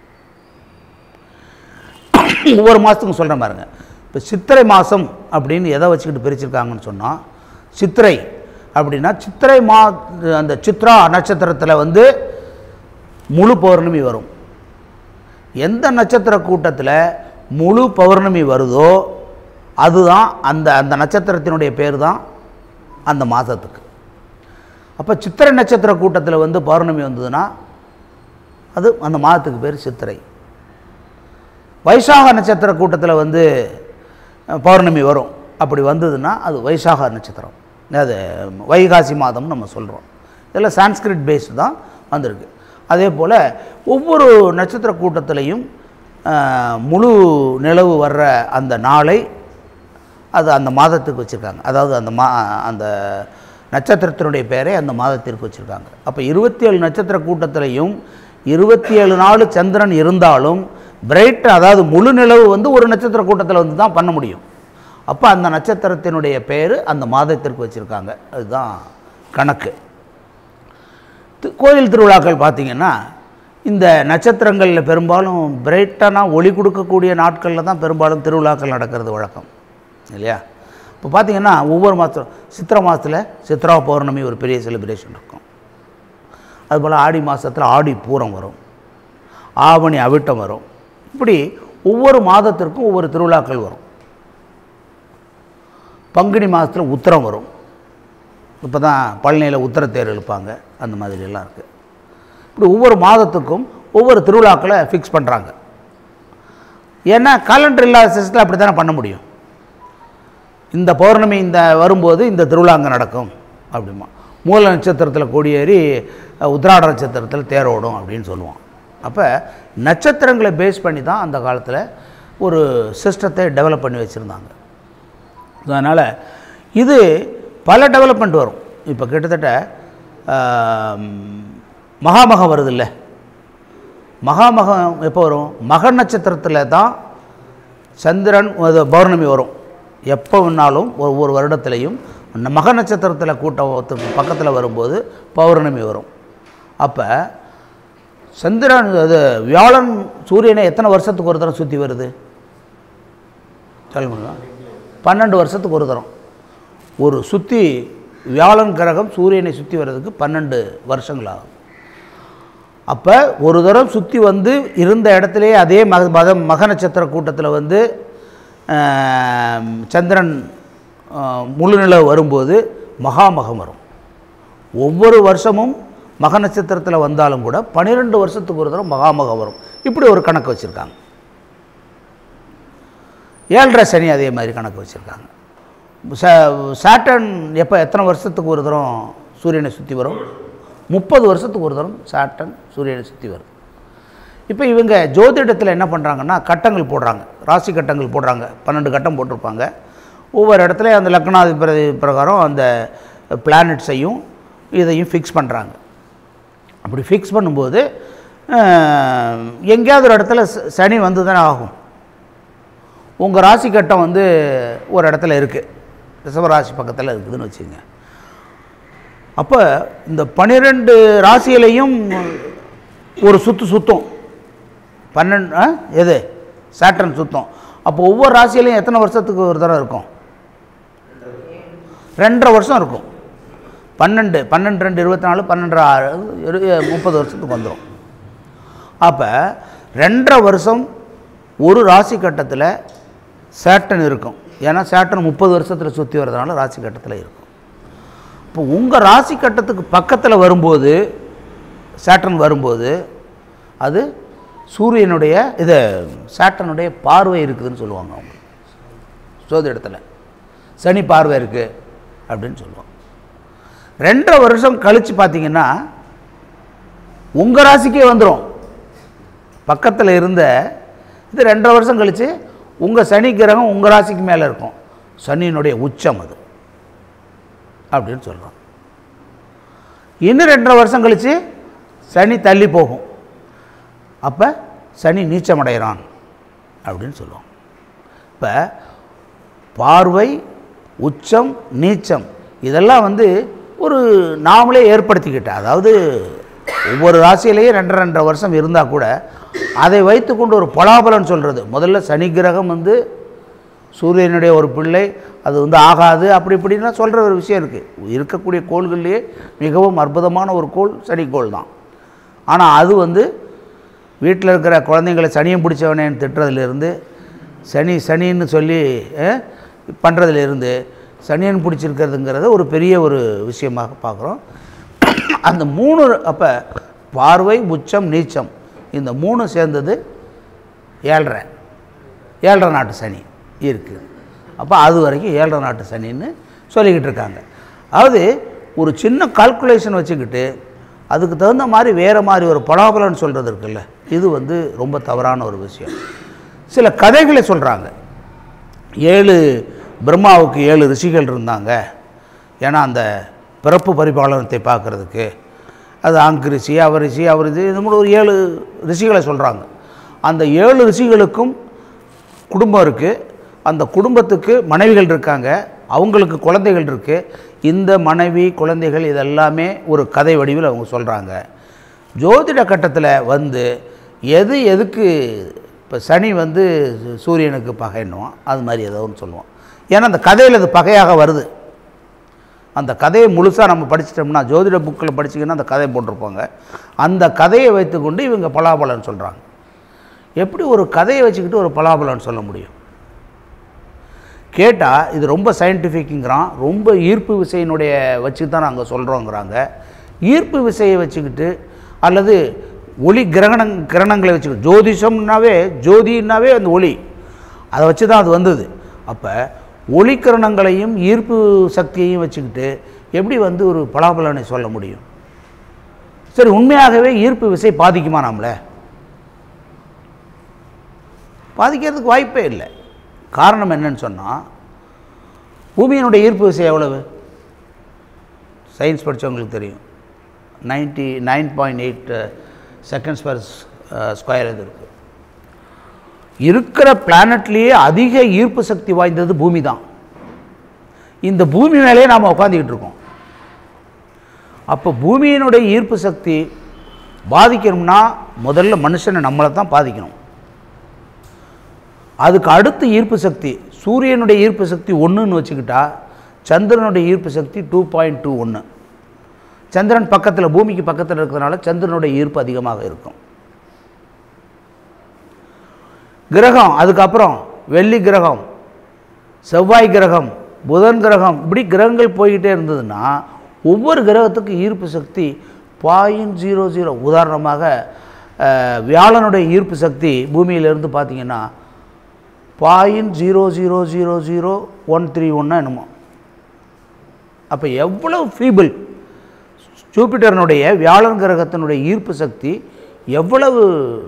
ஒவ்வொரு மாதத்துக்கும் சொல்கிறேன் பாருங்க இப்போ சித்திரை மாதம் அப்படின்னு எதை வச்சுக்கிட்டு பிரிச்சிருக்காங்கன்னு சொன்னால் சித்திரை அப்படின்னா சித்திரை மா அந்த சித்ரா நட்சத்திரத்தில் வந்து முழு பௌர்ணமி வரும் எந்த நட்சத்திர கூட்டத்தில் முழு பௌர்ணமி வருதோ அதுதான் அந்த அந்த நட்சத்திரத்தினுடைய பேர் தான் அந்த மாதத்துக்கு அப்போ சித்திரை நட்சத்திர கூட்டத்தில் வந்து பௌர்ணமி வந்ததுன்னா அது அந்த மாதத்துக்கு பேர் சித்திரை வைசாக நட்சத்திர கூட்டத்தில் வந்து அஹ், பௌர்ணமி வரும் அப்படி வந்ததுன்னா அது வைசாக நட்சத்திரம் அது வைகாசி மாதம்னு நம்ம சொல்கிறோம் இதெல்லாம் சான்ஸ்கிரிட் பேஸ்டு தான் வந்திருக்கு அதே போல் ஒவ்வொரு நட்சத்திர கூட்டத்திலையும் அஹ், முழு நிலவு வர்ற அந்த நாளை அது அந்த மாதத்துக்கு வச்சுருக்காங்க அதாவது அந்த மா அந்த நட்சத்திரத்தினுடைய பேரை அந்த மாதத்திற்கு வச்சுருக்காங்க அப்போ இருபத்தி ஏழு நட்சத்திர கூட்டத்திலையும் இருபத்தி ஏழு நாள் சந்திரன் இருந்தாலும் பிரைட் அதாவது முழு நிலவு வந்து ஒரு நட்சத்திர கூட்டத்தில் வந்து தான் பண்ண முடியும் அப்போ அந்த நட்சத்திரத்தினுடைய பேர் அந்த மாதத்திற்கு வச்சுருக்காங்க அதுதான் கணக்கு தி- கோயில் திருவிழாக்கள் பார்த்திங்கன்னா இந்த நட்சத்திரங்களில் பெரும்பாலும் பிரைட்டான ஒளி கொடுக்கக்கூடிய நாட்களில் தான் பெரும்பாலும் திருவிழாக்கள் நடக்கிறது வழக்கம் இல்லையா இப்போ பார்த்தீங்கன்னா ஒவ்வொரு மாதம் சித்திரை மாதத்தில் சித்ரா பௌர்ணமி ஒரு பெரிய செலிப்ரேஷன் இருக்கும் அதுபோல் ஆடி மாதத்தில் ஆடி பூரம் வரும் ஆவணி அவிட்டம் வரும் இப்படி ஒவ்வொரு மாதத்திற்கும் ஒவ்வொரு திருவிழாக்கள் வரும் பங்குனி மாதத்தில் உத்திரம் வரும் இப்போ தான் பழனியில் உத்தரத்தேர் இழுப்பாங்க அந்த மாதிரி எல்லாம் இருக்குது இப்படி ஒவ்வொரு மாதத்துக்கும் ஒவ்வொரு திருவிழாக்களை ஃபிக்ஸ் பண்ணுறாங்க ஏன்னா காலண்டர் இல்லாத சிஸ்டத்தில் அப்படி தானே பண்ண முடியும் இந்த பௌர்ணமி இந்த வரும்போது இந்த திருவிழா அங்கே நடக்கும் அப்படிமா மூல நட்சத்திரத்தில் கொடியேறி அஹ், உத்திராட நட்சத்திரத்தில் தேரோடும் அப்படின்னு சொல்லுவோம் அப்போ நட்சத்திரங்களை பேஸ் பண்ணி தான் அந்த காலத்தில் ஒரு சிஸ்டத்தை டெவலப் பண்ணி வச்சுருந்தாங்க அதனால் இது பல டெவலப்மெண்ட் வரும் இப்போ கிட்டத்தட்ட ஆம், மகாமகம் வருது இல்லை மகாமகம் எப்போ வரும் மக நட்சத்திரத்தில் தான் சந்திரன் அது பௌர்ணமி வரும் எப்போ வேணாலும் ஒவ்வொரு வருடத்துலையும் அந்த மக நட்சத்திரத்தில் கூட்டத்துக்கு பக்கத்தில் வரும்போது பௌர்ணமி வரும் அப்போ சந்திரன் அது வியாழன் சூரியனை எத்தனை வருஷத்துக்கு ஒரு தரம் சுற்றி வருது சொல்லுங்க பன்னெண்டு வருஷத்துக்கு ஒரு தரம் ஒரு சுற்றி வியாழன் கிரகம் சூரியனை சுற்றி வர்றதுக்கு பன்னெண்டு வருஷங்கள் ஆகும் அப்போ ஒரு தரம் சுற்றி வந்து இருந்த இடத்துலையே அதே மக மத மக நட்சத்திர கூட்டத்தில் வந்து ஆம், சந்திரன் ஆ, முழு நிலவு வரும்போது மகாமகம் வரும் ஒவ்வொரு வருஷமும் மக நட்சத்திரத்தில் வந்தாலும் கூட பன்னிரெண்டு வருஷத்துக்கு ஒரு தரம் மகாமகம் வரும் இப்படி ஒரு கணக்கு வச்சுருக்காங்க ஏழரை சனி அதே மாதிரி கணக்கு வச்சுருக்காங்க சாட்டன் எப்போ எத்தனை வருஷத்துக்கு ஒரு தரம் சூரியனை சுற்றி வரும் முப்பது வருஷத்துக்கு ஒரு தரம் சாட்டன் சூரியனை சுற்றி வரும் இப்போ இவங்க ஜோதிடத்தில் என்ன பண்ணுறாங்கன்னா கட்டங்கள் போடுறாங்க ராசி கட்டங்கள் போடுறாங்க பன்னெண்டு கட்டம் போட்டிருப்பாங்க ஒவ்வொரு இடத்துல அந்த லக்னாதிபதி பிரகாரம் அந்த பிளானட்ஸையும் இதையும் ஃபிக்ஸ் பண்ணுறாங்க அப்படி ஃபிக்ஸ் பண்ணும்போது அஹ், எங்கேயாவது ஒரு இடத்துல ச- சனி வந்து தானே ஆகும் உங்கள் ராசி கட்டம் வந்து ஒரு இடத்துல இருக்குது ரிஷபராசி பக்கத்தில் இருக்குதுன்னு வச்சுங்க அப்போ இந்த பன்னிரெண்டு ராசியிலையும் ஒரு சுற்று சுத்தம் பன்னெண்டு ஆ? எது சாட்டன் சுத்தம் அப்போ ஒவ்வொரு ராசியிலையும் எத்தனை வருஷத்துக்கு ஒரு தடவை இருக்கும் ரெண்டரை வருஷம் இருக்கும் பன்னெண்டு பன்னெண்டு ரெண்டு இருபத்தி நாலு பன்னெண்டு ஆறு இரு முப்பது வருஷத்துக்கு வந்துடும் அப்போ ரெண்டரை வருஷம் ஒரு ராசி கட்டத்தில் சேட்டன் இருக்கும் ஏன்னா சேட்டன் முப்பது வருஷத்தில் சுற்றி வர்றதுனால ராசி கட்டத்தில் இருக்கும் இப்போ உங்கள் ராசி கட்டத்துக்கு பக்கத்தில் வரும்போது சேட்டன் வரும்போது அது சூரியனுடைய இது சேட்டனுடைய பார்வை இருக்குதுன்னு சொல்லுவாங்க அவங்க ஜோதிடத்தில் சனி பார்வை இருக்குது அப்படின்னு சொல்லுவாங்க ரெண்டரை வருஷம் கழித்து பார்த்தீங்கன்னா உங்கள் ராசிக்கே வந்துடும் பக்கத்தில் இருந்த இது ரெண்டரை வருஷம் கழித்து உங்கள் சனி கிரகம் உங்கள் ராசிக்கு மேலே இருக்கும் சனியினுடைய உச்சம் அது அப்படின்னு சொல்கிறோம் இன்னும் ரெண்டரை வருஷம் கழித்து சனி தள்ளி போகும் அப்போ சனி நீச்சமடைகிறான் அப்படின்னு சொல்லுவோம் இப்போ பார்வை உச்சம் நீச்சம் இதெல்லாம் வந்து ஒரு நாமளே ஏற்படுத்திக்கிட்ட அதாவது ஒவ்வொரு ராசியிலேயே ரெண்டரை ரெண்டரை வருஷம் இருந்தால் கூட அதை வைத்துக்கொண்டு ஒரு பலாபலன் சொல்கிறது முதல்ல சனி கிரகம் வந்து சூரியனுடைய ஒரு பிள்ளை அது வந்து ஆகாது அப்படி இப்படின்னா சொல்கிற ஒரு விஷயம் இருக்குது இருக்கக்கூடிய கோள்கள்லேயே மிகவும் அற்புதமான ஒரு கோள் சனிக்கோள் தான் ஆனால் அது வந்து வீட்டில் இருக்கிற குழந்தைங்களை சனியம் பிடிச்சவனேன்னு திட்டுறதுலேருந்து சனி சனின்னு சொல்லி பண்ணுறதுலேருந்து சனியன் பிடிச்சிருக்கிறதுங்கிறத ஒரு பெரிய ஒரு விஷயமாக பார்க்குறோம் அந்த மூணு அப்போ பார்வை உச்சம் நீச்சம் இந்த மூணு சேர்ந்தது ஏழரை ஏழரை நாட்டு சனி இருக்குது அப்போ அது வரைக்கும் ஏழரை நாட்டு சனின்னு சொல்லிக்கிட்டு இருக்காங்க அதாவது ஒரு சின்ன கால்குலேஷன் வச்சுக்கிட்டு அதுக்கு தகுந்த மாதிரி வேறு மாதிரி ஒரு பலாபலன் சொல்கிறது இருக்குல்ல இது வந்து ரொம்ப தவறான ஒரு விஷயம் சில கதைகளை சொல்கிறாங்க ஏழு பிரம்மாவுக்கு ஏழு ரிஷிகள் இருந்தாங்க ஏன்னா அந்த பிறப்பு பரிபாலனத்தை பார்க்குறதுக்கு அது அங்கு ரிஷி அவர் ரிஷி அவர் ரிஷி இது மாதிரி ஒரு ஏழு ரிஷிகளை சொல்கிறாங்க அந்த ஏழு ரிஷிகளுக்கும் குடும்பம் இருக்குது அந்த குடும்பத்துக்கு மனைவிகள் இருக்காங்க அவங்களுக்கு குழந்தைகள் இருக்குது இந்த மனைவி குழந்தைகள் இதெல்லாமே ஒரு கதை வடிவில் அவங்க சொல்கிறாங்க ஜோதிட கட்டத்தில் வந்து எது எதுக்கு இப்போ சனி வந்து சூரியனுக்கு பகைன்னுவோம் அது மாதிரி ஏதோ ஒன்று சொல்லுவோம் ஏன்னா அந்த கதையில் அது பகையாக வருது அந்த கதையை முழுசாக நம்ம படிச்சிட்டோம்னா ஜோதிட புக்கில் படிச்சிங்கன்னா அந்த கதையை போட்டிருப்பாங்க அந்த கதையை வைத்துக்கொண்டு இவங்க பலாபலன் சொல்கிறாங்க எப்படி ஒரு கதையை வச்சுக்கிட்டு ஒரு பலாபலன் சொல்ல முடியும் கேட்டால் இது ரொம்ப சயின்டிஃபிக்குங்கிறான் ரொம்ப ஈர்ப்பு விசையினுடைய வச்சு தான் நாங்கள் சொல்கிறோங்கிறாங்க ஈர்ப்பு விசையை வச்சுக்கிட்டு அல்லது ஒளி கிரகணங் கிரணங்களை வச்சுக்கிட்டு ஜோதிஷம்னாவே ஜோதினாவே அந்த ஒளி அதை வச்சு தான் அது வந்தது அப்போ ஒளி கிரணங்களையும் ஈர்ப்பு சக்தியையும் வச்சுக்கிட்டு எப்படி வந்து ஒரு பலாபலனை சொல்ல முடியும் சரி உண்மையாகவே ஈர்ப்பு விசை பாதிக்குமா நம்மளை பாதிக்கிறதுக்கு வாய்ப்பே இல்லை காரணம் என்னன்னு சொன்னால் பூமியினுடைய ஈர்ப்பு விசை எவ்வளவு சயின்ஸ் படித்தவங்களுக்கு தெரியும் ninety nine point eight seconds per square இது இருக்குது இருக்கிற பிளானட்லேயே அதிக ஈர்ப்பு சக்தி வாய்ந்தது பூமி தான் இந்த பூமி மேலேயே நாம் உட்காந்துக்கிட்டு இருக்கோம் அப்போ பூமியினுடைய ஈர்ப்பு சக்தி பாதிக்கணும்னா முதல்ல மனுஷனை நம்மளை தான் பாதிக்கணும் அதுக்கு அடுத்து ஈர்ப்பு சக்தி சூரியனுடைய ஈர்ப்பு சக்தி ஒன்றுன்னு வச்சுக்கிட்டா சந்திரனுடைய ஈர்ப்பு சக்தி டூ பாயிண்ட் டூ ஒன்று சந்திரன் பக்கத்தில் பூமிக்கு பக்கத்தில் இருக்கிறதுனால சந்திரனுடைய ஈர்ப்பு அதிகமாக இருக்கும் கிரகம் அதுக்கப்புறம் வெள்ளி கிரகம் செவ்வாய் கிரகம் புதன் கிரகம் இப்படி கிரகங்கள் போய்கிட்டே இருந்ததுன்னா ஒவ்வொரு கிரகத்துக்கும் ஈர்ப்பு சக்தி பாயிண்ட் ஜீரோ ஜீரோ உதாரணமாக அஹ், வியாழனுடைய ஈர்ப்பு சக்தி பூமியிலிருந்து பார்த்தீங்கன்னா point zero zero zero zero one three ஒன்னா என்னமோ அப்போ எவ்வளவு ஃபீபிள் ஜூபிட்டர்னுடைய வியாழன் கிரகத்தினுடைய ஈர்ப்பு சக்தி எவ்வளவு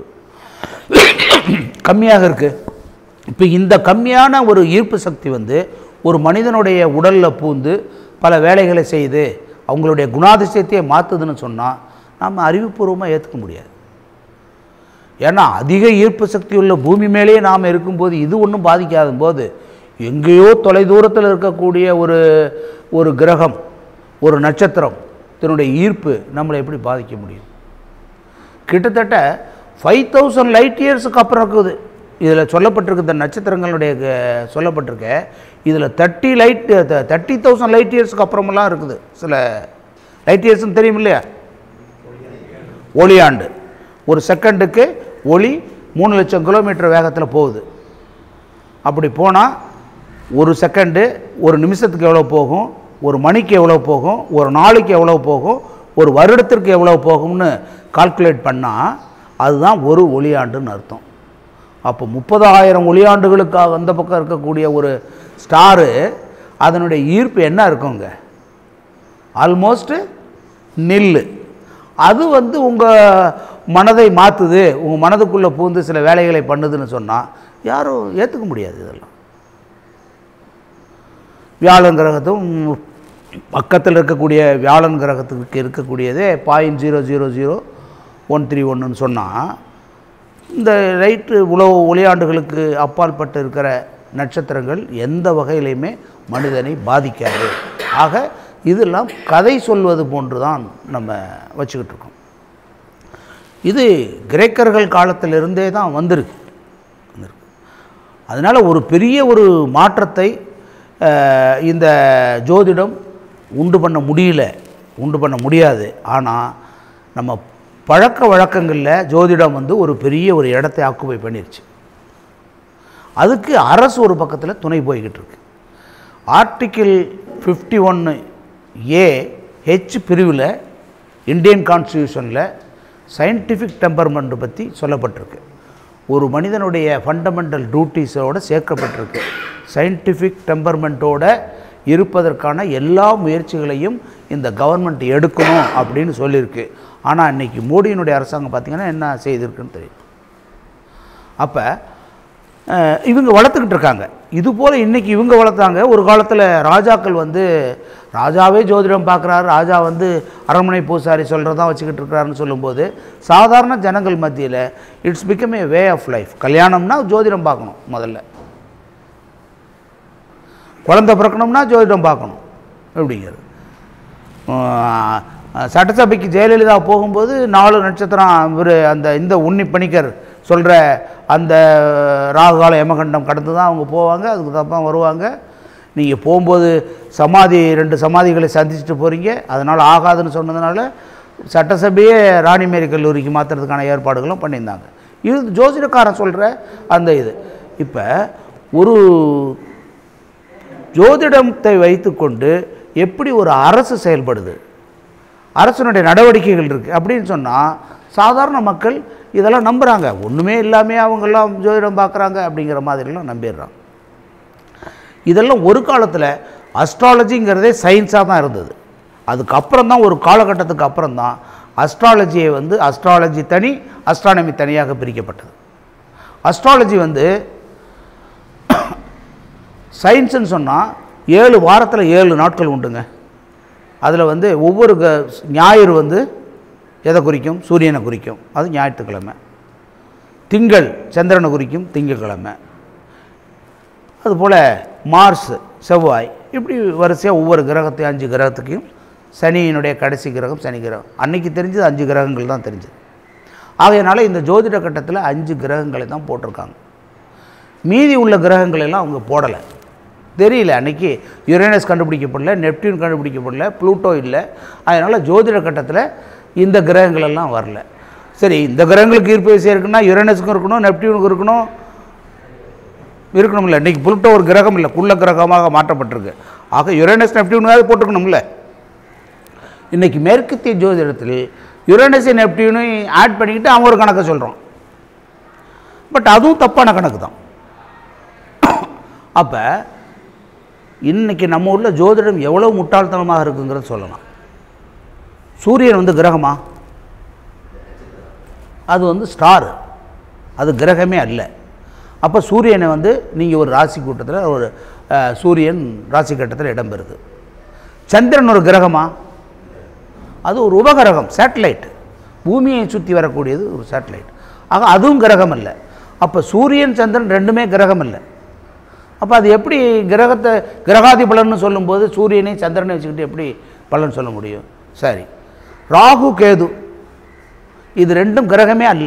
கம்மியாக இருக்குது இப்போ இந்த கம்மியான ஒரு ஈர்ப்பு சக்தி வந்து ஒரு மனிதனுடைய உடலில் பூந்து பல வேலைகளை செய்து அவங்களுடைய குணாதிசயத்தையே மாற்றுதுன்னு சொன்னால் நம்ம அறிவுபூர்வமாக ஏற்றுக்க முடியாது ஏன்னா அதிக ஈர்ப்பு சக்தி உள்ள பூமி மேலேயே நாம் இருக்கும்போது இது ஒன்றும் பாதிக்காத போது எங்கேயோ தொலைதூரத்தில் இருக்கக்கூடிய ஒரு ஒரு கிரகம் ஒரு நட்சத்திரம் இதனுடைய ஈர்ப்பு நம்மளை எப்படி பாதிக்க முடியும் கிட்டத்தட்ட ஃபைவ் தௌசண்ட் லைட் இயர்ஸுக்கு அப்புறம் இருக்குது இதில் சொல்லப்பட்டிருக்கு இந்த நட்சத்திரங்களுடைய க- சொல்லப்பட்டிருக்க இதில் thirty light thirty thousand light இயர்ஸுக்கு அப்புறமெல்லாம் இருக்குது சில லைட் இயர்ஸ்னு தெரியும் இல்லையா ஒளியாண்டு ஒரு செகண்டுக்கு ஒளி மூணு லட்சம் கிலோமீட்டர் வேகத்தில் போகுது அப்படி போனால் ஒரு செகண்டு ஒரு நிமிஷத்துக்கு எவ்வளோ போகும் ஒரு மணிக்கு எவ்வளோ போகும் ஒரு நாளைக்கு எவ்வளோ போகும் ஒரு வருடத்திற்கு எவ்வளோ போகும்னு கால்குலேட் பண்ணால் அதுதான் ஒரு ஒளியாண்டுன்னு அர்த்தம் அப்போ முப்பதாயிரம் ஒளியாண்டுகளுக்காக அந்த பக்கம் இருக்கக்கூடிய ஒரு ஸ்டாரு அதனுடைய ஈர்ப்பு என்ன இருக்குங்க ஆல்மோஸ்ட் நில்லு அது வந்து உங்கள் மனதை மாற்றுது உங்கள் மனதுக்குள்ளே பூந்து சில வேலைகளை பண்ணுதுன்னு சொன்னால் யாரும் ஏற்றுக்க முடியாது இதெல்லாம் வியாழன் கிரகத்தும் பக்கத்தில் இருக்கக்கூடிய வியாழன் கிரகத்துக்கு இருக்கக்கூடியதே point zero zero zero one three ஒன்றுன்னு சொன்னால் இந்த ரைட்டு உலக ஒளியாண்டுகளுக்கு அப்பாற்பட்டு இருக்கிற நட்சத்திரங்கள் எந்த வகையிலையுமே மனிதனை பாதிக்காது ஆக இதெல்லாம் கதை சொல்வது போன்று தான் நம்ம வச்சுக்கிட்டு இருக்கோம் இது கிரேக்கர்கள் காலத்திலிருந்தே தான் வந்திருக்கு வந்திருக்கு. அதனால் ஒரு பெரிய ஒரு மாற்றத்தை அஹ், இந்த ஜோதிடம் உண்டு பண்ண முடியல உண்டு பண்ண முடியாது ஆனால் நம்ம பழக்க வழக்கங்களில் ஜோதிடம் வந்து ஒரு பெரிய ஒரு இடத்தை ஆக்குபை பண்ணிருச்சு அதுக்கு அரசு ஒரு பக்கத்தில் துணை போய்கிட்டு இருக்கு ஆர்டிக்கிள் ஃபிஃப்டி ஒன்று ஏ ஹெச் பிரிவில் இந்தியன் கான்ஸ்டியூஷனில் சயின்டிஃபிக் டெம்பர்மெண்ட் பற்றி சொல்லப்பட்டிருக்கு ஒரு மனிதனுடைய ஃபண்டமெண்டல் டியூட்டிஸோடு சேர்க்கப்பட்டிருக்கு சயின்டிஃபிக் டெம்பர்மெண்ட்டோட இருப்பதற்கான எல்லா முயற்சிகளையும் இந்த கவர்மெண்ட் எடுக்கணும் அப்படின்னு சொல்லியிருக்கு ஆனால் இன்னைக்கு மோடியினுடைய அரசாங்கம் பார்த்திங்கன்னா என்ன செய்திருக்குன்னு தெரியும் அப்போ அஹ், இவங்க வளர்த்துக்கிட்டு இருக்காங்க இது போல் இன்றைக்கி இவங்க வளர்த்தாங்க ஒரு காலத்தில் ராஜாக்கள் வந்து ராஜாவே ஜோதிடம் பார்க்குறாரு ராஜா வந்து அரண்மனை பூசாரி சொல்கிறதா வச்சுக்கிட்டு இருக்கிறாருன்னு சொல்லும்போது சாதாரண ஜனங்கள் மத்தியில் it's become a way of life கல்யாணம்னா ஜோதிடம் பார்க்கணும் முதல்ல குழந்தை பிறக்கணும்னா ஜோதிடம் பார்க்கணும் அப்படிங்கிறது ஆஹ், சட்டசபைக்கு ஜெயலலிதா போகும்போது நாலு நட்சத்திரம் இவர் அந்த இந்த உன்னி பணிக்கர் சொல்கிற அந்த ராகுகால யமகண்டம் கடந்து தான் அவங்க போவாங்க அதுக்கு தப்பாக வருவாங்க நீங்கள் போகும்போது சமாதி ரெண்டு சமாதிகளை சந்திச்சுட்டு போகிறீங்க அதனால் ஆகாதுன்னு சொன்னதுனால சட்டசபையே ராணிமேரி கல்லூரிக்கு மாற்றுறதுக்கான ஏற்பாடுகளும் பண்ணியிருந்தாங்க இது ஜோசிடக்காரன் சொல்கிற அந்த இது இப்போ ஒரு ஜோதிடத்தை வைத்துக்கொண்டு எப்படி ஒரு அரசு செயல்படுது அரசனுடைய நடவடிக்கைகள் இருக்குது அப்படின்னு சொன்னால் சாதாரண மக்கள் இதெல்லாம் நம்புகிறாங்க ஒன்றுமே இல்லாமே அவங்கெல்லாம் ஜோதிடம் பார்க்குறாங்க அப்படிங்கிற மாதிரிலாம் நம்பிடுறாங்க இதெல்லாம் ஒரு காலத்தில் அஸ்ட்ராலஜிங்கிறதே சயின்ஸாக தான் இருந்தது அதுக்கப்புறம் தான் ஒரு காலகட்டத்துக்கு அப்புறம் தான் அஸ்ட்ராலஜியை வந்து அஸ்ட்ராலஜி தனி அஸ்ட்ரானமி தனியாக பிரிக்கப்பட்டது அஸ்ட்ராலஜி வந்து சயின்ஸுன்னு சொன்னால் ஏழு வாரத்தில் ஏழு நாட்கள் உண்டுங்க அதில் வந்து ஒவ்வொரு க ஞாயிறு வந்து எதை குறிக்கும் சூரியனை குறிக்கும் அது ஞாயிற்றுக்கிழமை திங்கள் சந்திரனை குறிக்கும் திங்கட்கிழமை அதுபோல் மார்ஸ் செவ்வாய் இப்படி வரிசையாக ஒவ்வொரு கிரகத்தையும் அஞ்சு கிரகத்துக்கும் சனியினுடைய கடைசி கிரகம் சனி கிரகம் அன்னைக்கு தெரிஞ்சது அஞ்சு கிரகங்கள் தான் தெரிஞ்சது ஆகையினால இந்த ஜோதிட கட்டத்தில் அஞ்சு கிரகங்களை தான் போட்டிருக்காங்க மீதி உள்ள கிரகங்களை எல்லாம் அவங்க போடலை தெரியல அன்னைக்கு யுரேனஸ் கண்டுபிடிக்கப்படல நெப்டியூன் கண்டுபிடிக்கப்படல ப்ளூட்டோ இல்லை அதனால் ஜோதிட கட்டத்தில் இந்த கிரகங்கள் எல்லாம் வரல சரி இந்த கிரகங்களுக்கு ஈர்ப்பு விசை இருக்குன்னா யுரேனஸுக்கும் இருக்கணும் நெப்டியூனுக்கும் இருக்கணும் இருக்கணும்ல இன்றைக்கி புளுட்டோ ஒரு கிரகம் இல்லை குள்ள கிரகமாக மாற்றப்பட்டிருக்கு ஆக யுரேனஸ் நெப்டியூனாவது போட்டுக்கணும்ல இன்றைக்கி மேற்கத்திய ஜோதிடத்தில் யுரேனஸை நெப்டியூனையும் ஆட் பண்ணிக்கிட்டு அவன் ஒரு கணக்கை சொல்கிறான் பட் அதுவும் தப்பான கணக்கு தான் அப்போ இன்னைக்கு நம்ம ஊரில் ஜோதிடம் எவ்வளோ முட்டாள்தனமாக இருக்குங்கிறத சொல்லலாம் சூரியன் வந்து கிரகமா அது வந்து ஸ்டார் அது கிரகமே அல்ல அப்போ சூரியனை வந்து நீங்கள் ஒரு ராசி கூட்டத்தில் ஒரு அஹ், சூரியன் ராசி கட்டத்தில் இடம்பெறுது சந்திரன் ஒரு கிரகமா அது ஒரு உபகிரகம் சேட்டலைட் பூமியை சுற்றி வரக்கூடியது ஒரு சேட்டலைட் ஆக அதுவும் கிரகம் அல்ல அப்போ சூரியன் சந்திரன் ரெண்டுமே கிரகம் இல்லை அப்போ அது எப்படி கிரகத்தை கிரகாதி பலன்னு சொல்லும்போது சூரியனை சந்திரனை வச்சுக்கிட்டு எப்படி பலன் சொல்ல முடியும் சரி ராகு கேது இது ரெண்டும் கிரகமே அல்ல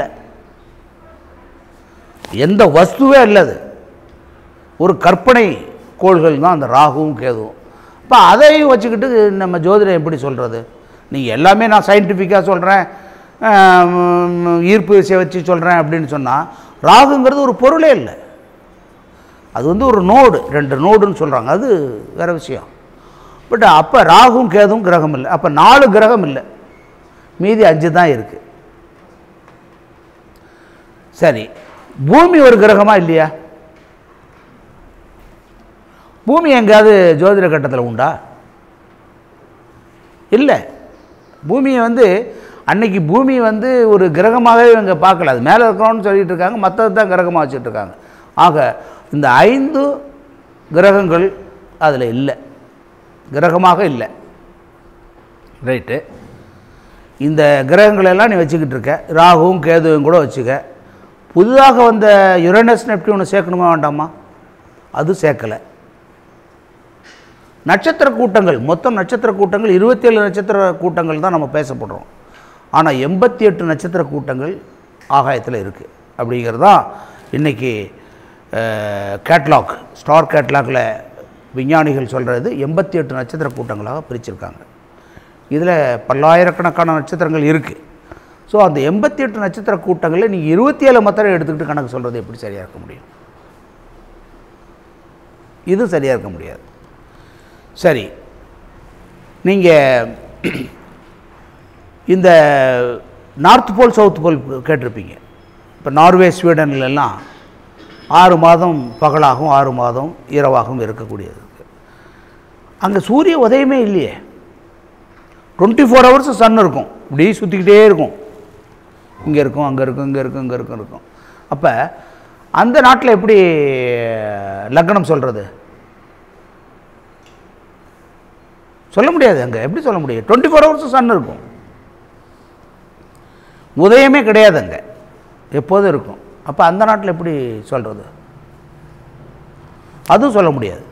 எந்த வஸ்துவே அல்லது ஒரு கற்பனை கோள்கள் தான் அந்த ராகுவும் கேதுவும் இப்போ அதையும் வச்சுக்கிட்டு நம்ம ஜோதிடம் எப்படி சொல்கிறது நீங்கள் எல்லாமே நான் சயின்டிஃபிக்காக சொல்கிறேன் ஈர்ப்பு விசையை வச்சு சொல்கிறேன் அப்படின்னு சொன்னால் ராகுங்கிறது ஒரு பொருளே இல்லை அது வந்து ஒரு நோடு ரெண்டு நோடுன்னு சொல்கிறாங்க அது வேறு விஷயம் பட் அப்போ ராகும் கேதுவும் கிரகம் இல்லை அப்போ நாலு கிரகம் இல்லை மீதி அஞ்சு தான் இருக்குது சரி பூமி ஒரு கிரகமா இல்லையா பூமி எங்கேயாவது ஜோதிட கட்டத்தில் உண்டா இல்லை பூமியை வந்து அன்னைக்கு பூமி வந்து ஒரு கிரகமாகவே இவங்க பார்க்கல அது மேலே இருக்கிறோன்னு சொல்லிட்டு இருக்காங்க மற்றது தான் கிரகமாக வச்சுட்டு இருக்காங்க ஆக இந்த ஐந்து கிரகங்கள் அதில் இல்லை கிரகமாக இல்லை ரைட்டு இந்த கிரகங்களை எல்லாம் நீ வச்சுக்கிட்டு இருக்க ராகுவும் கேதுவும் கூட வச்சுக்க புதிதாக வந்த யுரேனஸ் நெப்டியூனை சேர்க்கணுமா வேண்டாமா அது சேர்க்கலை நட்சத்திர கூட்டங்கள் மொத்தம் நட்சத்திர கூட்டங்கள் இருபத்தேழு நட்சத்திர கூட்டங்கள் தான் நம்ம பேசப்படுறோம் ஆனால் எண்பத்தி எட்டு நட்சத்திர கூட்டங்கள் ஆகாயத்தில் இருக்குது அப்படிங்கிறது தான் இன்றைக்கி கேட்லாக் ஸ்டார் கேட்லாகில் விஞ்ஞானிகள் சொல்கிறது எண்பத்தி எட்டு நட்சத்திர கூட்டங்களாக பிரிச்சிருக்காங்க இதில் பல்லாயிரக்கணக்கான நட்சத்திரங்கள் இருக்குது ஸோ அந்த எண்பத்தி எட்டு நட்சத்திர கூட்டங்களில் நீங்கள் இருபத்தி ஏழு மாத்திரம் எடுத்துக்கிட்டு கணக்கு சொல்கிறது எப்படி சரியாக இருக்க முடியும் இது சரியாக இருக்க முடியாது சரி நீங்கள் இந்த நார்த் போல் சவுத் போல் கேட்டிருப்பீங்க இப்போ நார்வே ஸ்வீடன்ல எல்லாம் ஆறு மாதம் பகலாகவும் ஆறு மாதம் இரவாகவும் இருக்கக்கூடியது அங்கே சூரிய உதயமே இல்லையே டுவெண்ட்டி ஃபோர் ஹவர்ஸ் சன் இருக்கும் இப்படி சுற்றிக்கிட்டே இருக்கும் இங்கே இருக்கும் அங்கே இருக்கும் இங்கே இருக்கும் இங்கே இருக்கும் இருக்கும் அப்போ அந்த நாட்டில் எப்படி லக்னம் சொல்கிறது சொல்ல முடியாது அங்கே எப்படி சொல்ல முடியும் டுவெண்ட்டி ஃபோர் ஹவர்ஸ் சன் இருக்கும் உதயமே கிடையாது அங்கே எப்போதும் இருக்கும் அப்போ அந்த நாட்டில் எப்படி சொல்கிறது அதுவும் சொல்ல முடியாது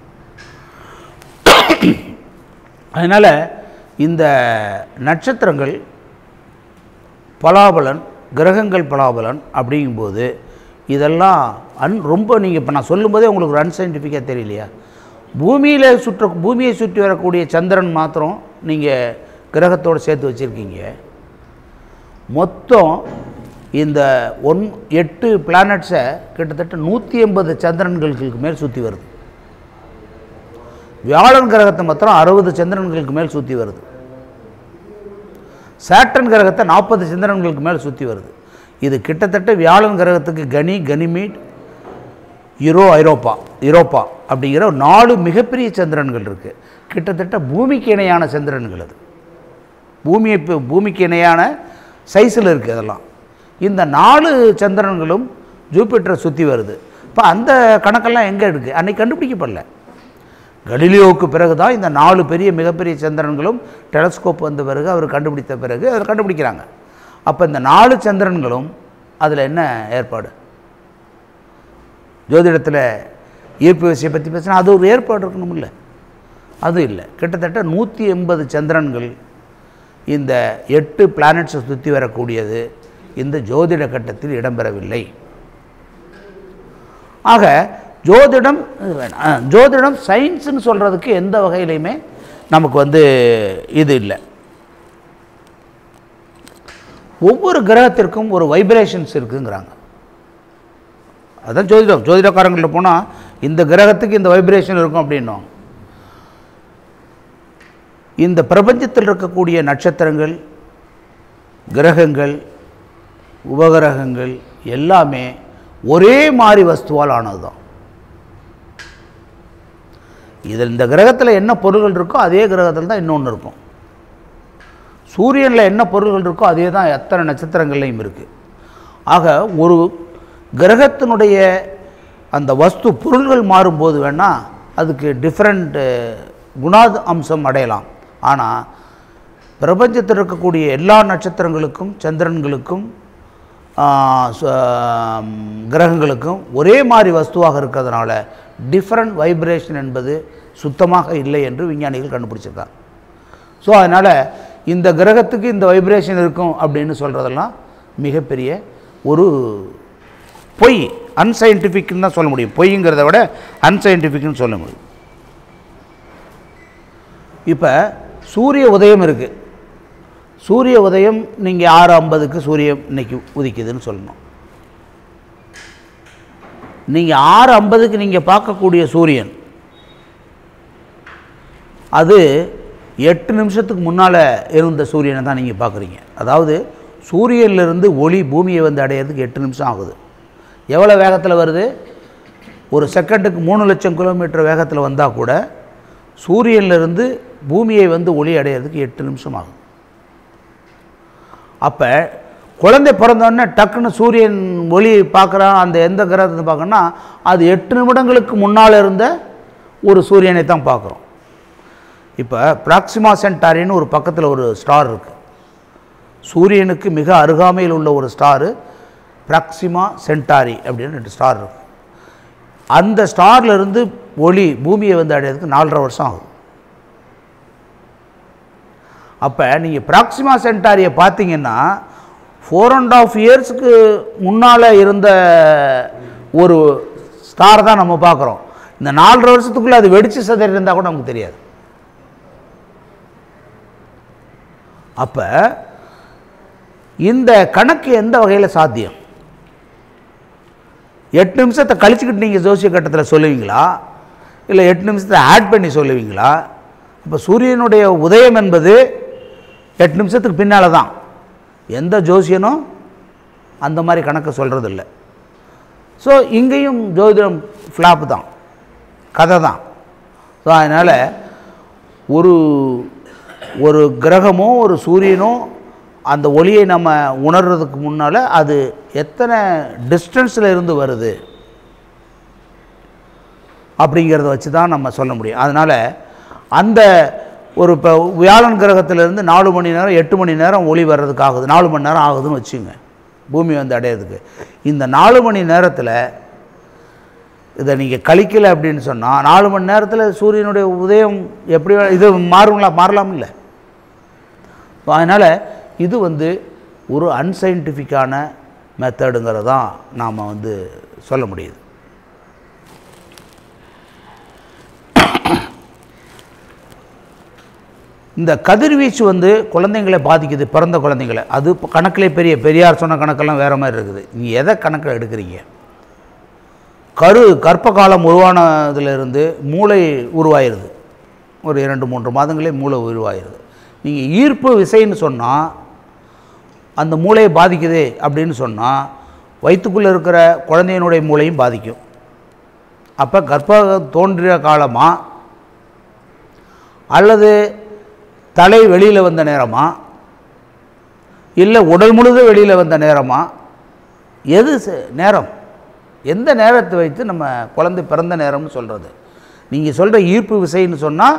அதனால் இந்த நட்சத்திரங்கள் பலாபலன் கிரகங்கள் பலாபலன் அப்படிங்கும்போது இதெல்லாம் அன் ரொம்ப நீங்கள் இப்போ நான் சொல்லும்போதே உங்களுக்கு ஒரு அன்சைன்டிஃபிக்காக தெரியலையா பூமியில் சுற்ற பூமியை சுற்றி வரக்கூடிய சந்திரன் மாத்திரம் நீங்கள் கிரகத்தோடு சேர்த்து வச்சுருக்கீங்க மொத்தம் இந்த ஒன் எட்டு பிளானட்ஸை கிட்டத்தட்ட நூற்றி எண்பது சந்திரன்களுக்கு மேல் சுற்றி வருது வியாழன் கிரகத்தை மாத்திரம் அறுபது சந்திரன்களுக்கு மேல் சுற்றி வருது சாட்டன் கிரகத்தை நாற்பது சந்திரன்களுக்கு மேல் சுற்றி வருது இது கிட்டத்தட்ட வியாழன் கிரகத்துக்கு கனி கனிமீட் யூரோ ஐரோப்பா யூரோப்பா அப்படிங்கிற ஒரு நாலு மிகப்பெரிய சந்திரன்கள் இருக்குது கிட்டத்தட்ட பூமிக்கு இணையான சந்திரன்கள் அது பூமியை இப்போ பூமிக்கு இணையான சைஸில் இருக்குது அதெல்லாம் இந்த நாலு சந்திரன்களும் ஜூபிட்டரை சுற்றி வருது இப்போ அந்த கணக்கெல்லாம் எங்கே இருக்குது அன்னைக்கு கண்டுபிடிக்கப்படல கலிலியோவுக்கு பிறகு தான் இந்த நாலு பெரிய மிகப்பெரிய சந்திரன்களும் டெலஸ்கோப் வந்த பிறகு அவர் கண்டுபிடித்த பிறகு அதை கண்டுபிடிக்கிறாங்க அப்போ இந்த நாலு சந்திரன்களும் அதில் என்ன ஏற்பாடு ஜோதிடத்தில் ஈர்ப்பு விசையை பற்றி பேசினா அது ஒரு ஏற்பாடு இருக்கணும் இல்லை அது இல்லை கிட்டத்தட்ட நூற்றி எண்பது சந்திரன்கள் இந்த எட்டு பிளானட்ஸை சுற்றி வரக்கூடியது இந்த ஜோதிட கட்டத்தில் இடம்பெறவில்லை ஆக ஜோதிடம் இது வேணாம். ஆ, ஜோதிடம் சயின்ஸ்னு சொல்கிறதுக்கு எந்த வகையிலையுமே நமக்கு வந்து இது இல்லை ஒவ்வொரு கிரகத்திற்கும் ஒரு வைப்ரேஷன்ஸ் இருக்குங்கிறாங்க அதான் ஜோதிடம் ஜோதிடக்காரங்கள்ட்ட போனால் இந்த கிரகத்துக்கு இந்த வைப்ரேஷன் இருக்கும் அப்படின்னோம் இந்த பிரபஞ்சத்தில் இருக்கக்கூடிய நட்சத்திரங்கள் கிரகங்கள் உபகிரகங்கள் எல்லாமே ஒரே மாதிரி வஸ்துவால் ஆனது தான் இதில் இந்த கிரகத்தில் என்ன பொருள்கள் இருக்கோ அதே கிரகத்தில் தான் இன்னொன்று இருக்கும் சூரியனில் என்ன பொருள்கள் இருக்கோ அதே தான் எத்தனை நட்சத்திரங்கள்லையும் இருக்குது ஆக ஒரு கிரகத்தினுடைய அந்த வஸ்து பொருள்கள் மாறும்போது வேணால் அதுக்கு டிஃப்ரெண்ட் குணாத அம்சம் அடையலாம் ஆனால் பிரபஞ்சத்தில் இருக்கக்கூடிய எல்லா நட்சத்திரங்களுக்கும் சந்திரன்களுக்கும் ஆ, ச- கிரகங்களுக்கும் ஒரே மாதிரி வஸ்துவாக இருக்கிறதுனால டிஃப்ரெண்ட் வைப்ரேஷன் என்பது சுத்தமாக இல்லை என்று விஞ்ஞானிகள் கண்டுபிடிச்சிருக்காங்க ஸோ அதனால் இந்த கிரகத்துக்கு இந்த வைப்ரேஷன் இருக்கும் அப்படின்னு சொல்கிறதெல்லாம் மிகப்பெரிய ஒரு பொய் அன்சைன்டிஃபிக்னு தான் சொல்ல முடியும் பொய்ங்கிறத விட அன்சைன்டிஃபிக்னு சொல்ல முடியும் இப்போ சூரிய உதயம் இருக்குது சூரிய உதயம் நீங்கள் ஆறு ஐம்பதுக்கு சூரியன் இன்னைக்கு உதிக்குதுன்னு சொல்லணும் நீங்கள் ஆறு ஐம்பதுக்கு நீங்கள் பார்க்கக்கூடிய சூரியன் அது எட்டு நிமிஷத்துக்கு முன்னால் இருந்த சூரியனை தான் நீங்கள் பார்க்குறீங்க அதாவது சூரியனிலிருந்து ஒளி பூமியை வந்து அடையிறதுக்கு எட்டு நிமிஷம் ஆகுது எவ்வளோ வேகத்தில் வருது ஒரு செகண்டுக்கு மூணு லட்சம் கிலோமீட்டர் வேகத்தில் வந்தால் கூட சூரியனிலிருந்து பூமியை வந்து ஒளி அடையிறதுக்கு எட்டு நிமிஷம் ஆகும் அப்போ குழந்தை பிறந்தோடனே டக்குன்னு சூரியன் ஒளி பார்க்குறான் அந்த எந்த கிரகத்தை பார்க்கணும்னா அது எட்டு நிமிடங்களுக்கு முன்னால் இருந்த ஒரு சூரியனை தான் பார்க்குறோம் இப்போ ப்ராக்சிமா சென்டாரின்னு ஒரு பக்கத்தில் ஒரு ஸ்டார் இருக்குது சூரியனுக்கு மிக அருகாமையில் உள்ள ஒரு ஸ்டாரு ப்ராக்சிமா சென்டாரி அப்படின்னு ரெண்டு ஸ்டார் இருக்கு அந்த ஸ்டார்ல இருந்து ஒளி பூமியை வந்து அடையிறதுக்கு நாலரை வருஷம் ஆகும் அப்போ நீங்கள் ப்ராக்சிமா சென்டாரியை பார்த்தீங்கன்னா ஃபோர் அண்ட் ஆஃப் இயர்ஸ்க்கு முன்னால் இருந்த ஒரு ஸ்டார் தான் நம்ம பார்க்குறோம் இந்த நாலரை வருஷத்துக்குள்ளே அது வெடிச்சு சிதறி இருந்தால் கூட நமக்கு தெரியாது அப்போ இந்த கணக்கு எந்த வகையில் சாத்தியம் எட்டு நிமிஷத்தை கழிச்சுக்கிட்டு நீங்கள் ஜோசிய கட்டத்தில் சொல்லுவீங்களா இல்லை எட்டு நிமிஷத்தை ஆட் பண்ணி சொல்லுவீங்களா அப்போ சூரியனுடைய உதயம் என்பது எட்டு நிமிஷத்துக்கு பின்னால் தான் எந்த ஜோசியனும் அந்த மாதிரி கணக்கு சொல்கிறதில்ல ஸோ இங்கேயும் ஜோதிடம் ஃப்ளாப் தான் கதை தான் ஸோ அதனால் ஒரு ஒரு கிரகமோ ஒரு சூரியனோ அந்த ஒளியை நம்ம உணர்றதுக்கு முன்னால் அது எத்தனை டிஸ்டன்ஸில் இருந்து வருது அப்படிங்கிறத வச்சு தான் நம்ம சொல்ல முடியும் அதனால் அந்த ஒரு இப்போ வியாழன் கிரகத்திலேருந்து நாலு மணி நேரம் எட்டு மணி நேரம் ஒளி வர்றதுக்கு ஆகுது நாலு மணி நேரம் ஆகுதுன்னு வச்சுங்க பூமி வந்து அடையிறதுக்கு இந்த நாலு மணி நேரத்தில் இதை நீங்கள் கழிக்கலை அப்படின்னு சொன்னால் நாலு மணி நேரத்தில் சூரியனுடைய உதயம் எப்படி வே- இது மாறுங்களா மாறலாம் இல்லை அதனால் இது வந்து ஒரு அன்சைன்டிஃபிக்கான மெத்தடுங்கிறது தான் நாம் வந்து சொல்ல முடியுது இந்த கதிர்வீச்சு வந்து குழந்தைங்களை பாதிக்குது பிறந்த குழந்தைங்களை அது இப்போ கணக்கிலே பெரிய பெரியார் சொன்ன கணக்கெல்லாம் வேறு மாதிரி இருக்குது நீங்கள் எதை கணக்கில் எடுக்கிறீங்க கரு கர்ப்ப காலம் உருவானதுலேருந்து மூளை உருவாயிருது ஒரு இரண்டு மூன்று மாதங்களே மூளை உருவாயிருது நீங்கள் ஈர்ப்பு விசைன்னு சொன்னால் அந்த மூளையை பாதிக்குது அப்படின்னு சொன்னால் வயிற்றுக்குள்ளே இருக்கிற குழந்தையினுடைய மூளையும் பாதிக்கும் அப்போ கர்ப்பம் தோன்றிய காலமா அல்லது தலை வெளியில் வந்த நேரமா இல்லை உடல் முழுதும் வெளியில் வந்த நேரமா எது ச- நேரம் எந்த நேரத்தை வைத்து நம்ம குழந்தை பிறந்த நேரம்னு சொல்கிறது நீங்கள் சொல்கிற ஈர்ப்பு விசைன்னு சொன்னால்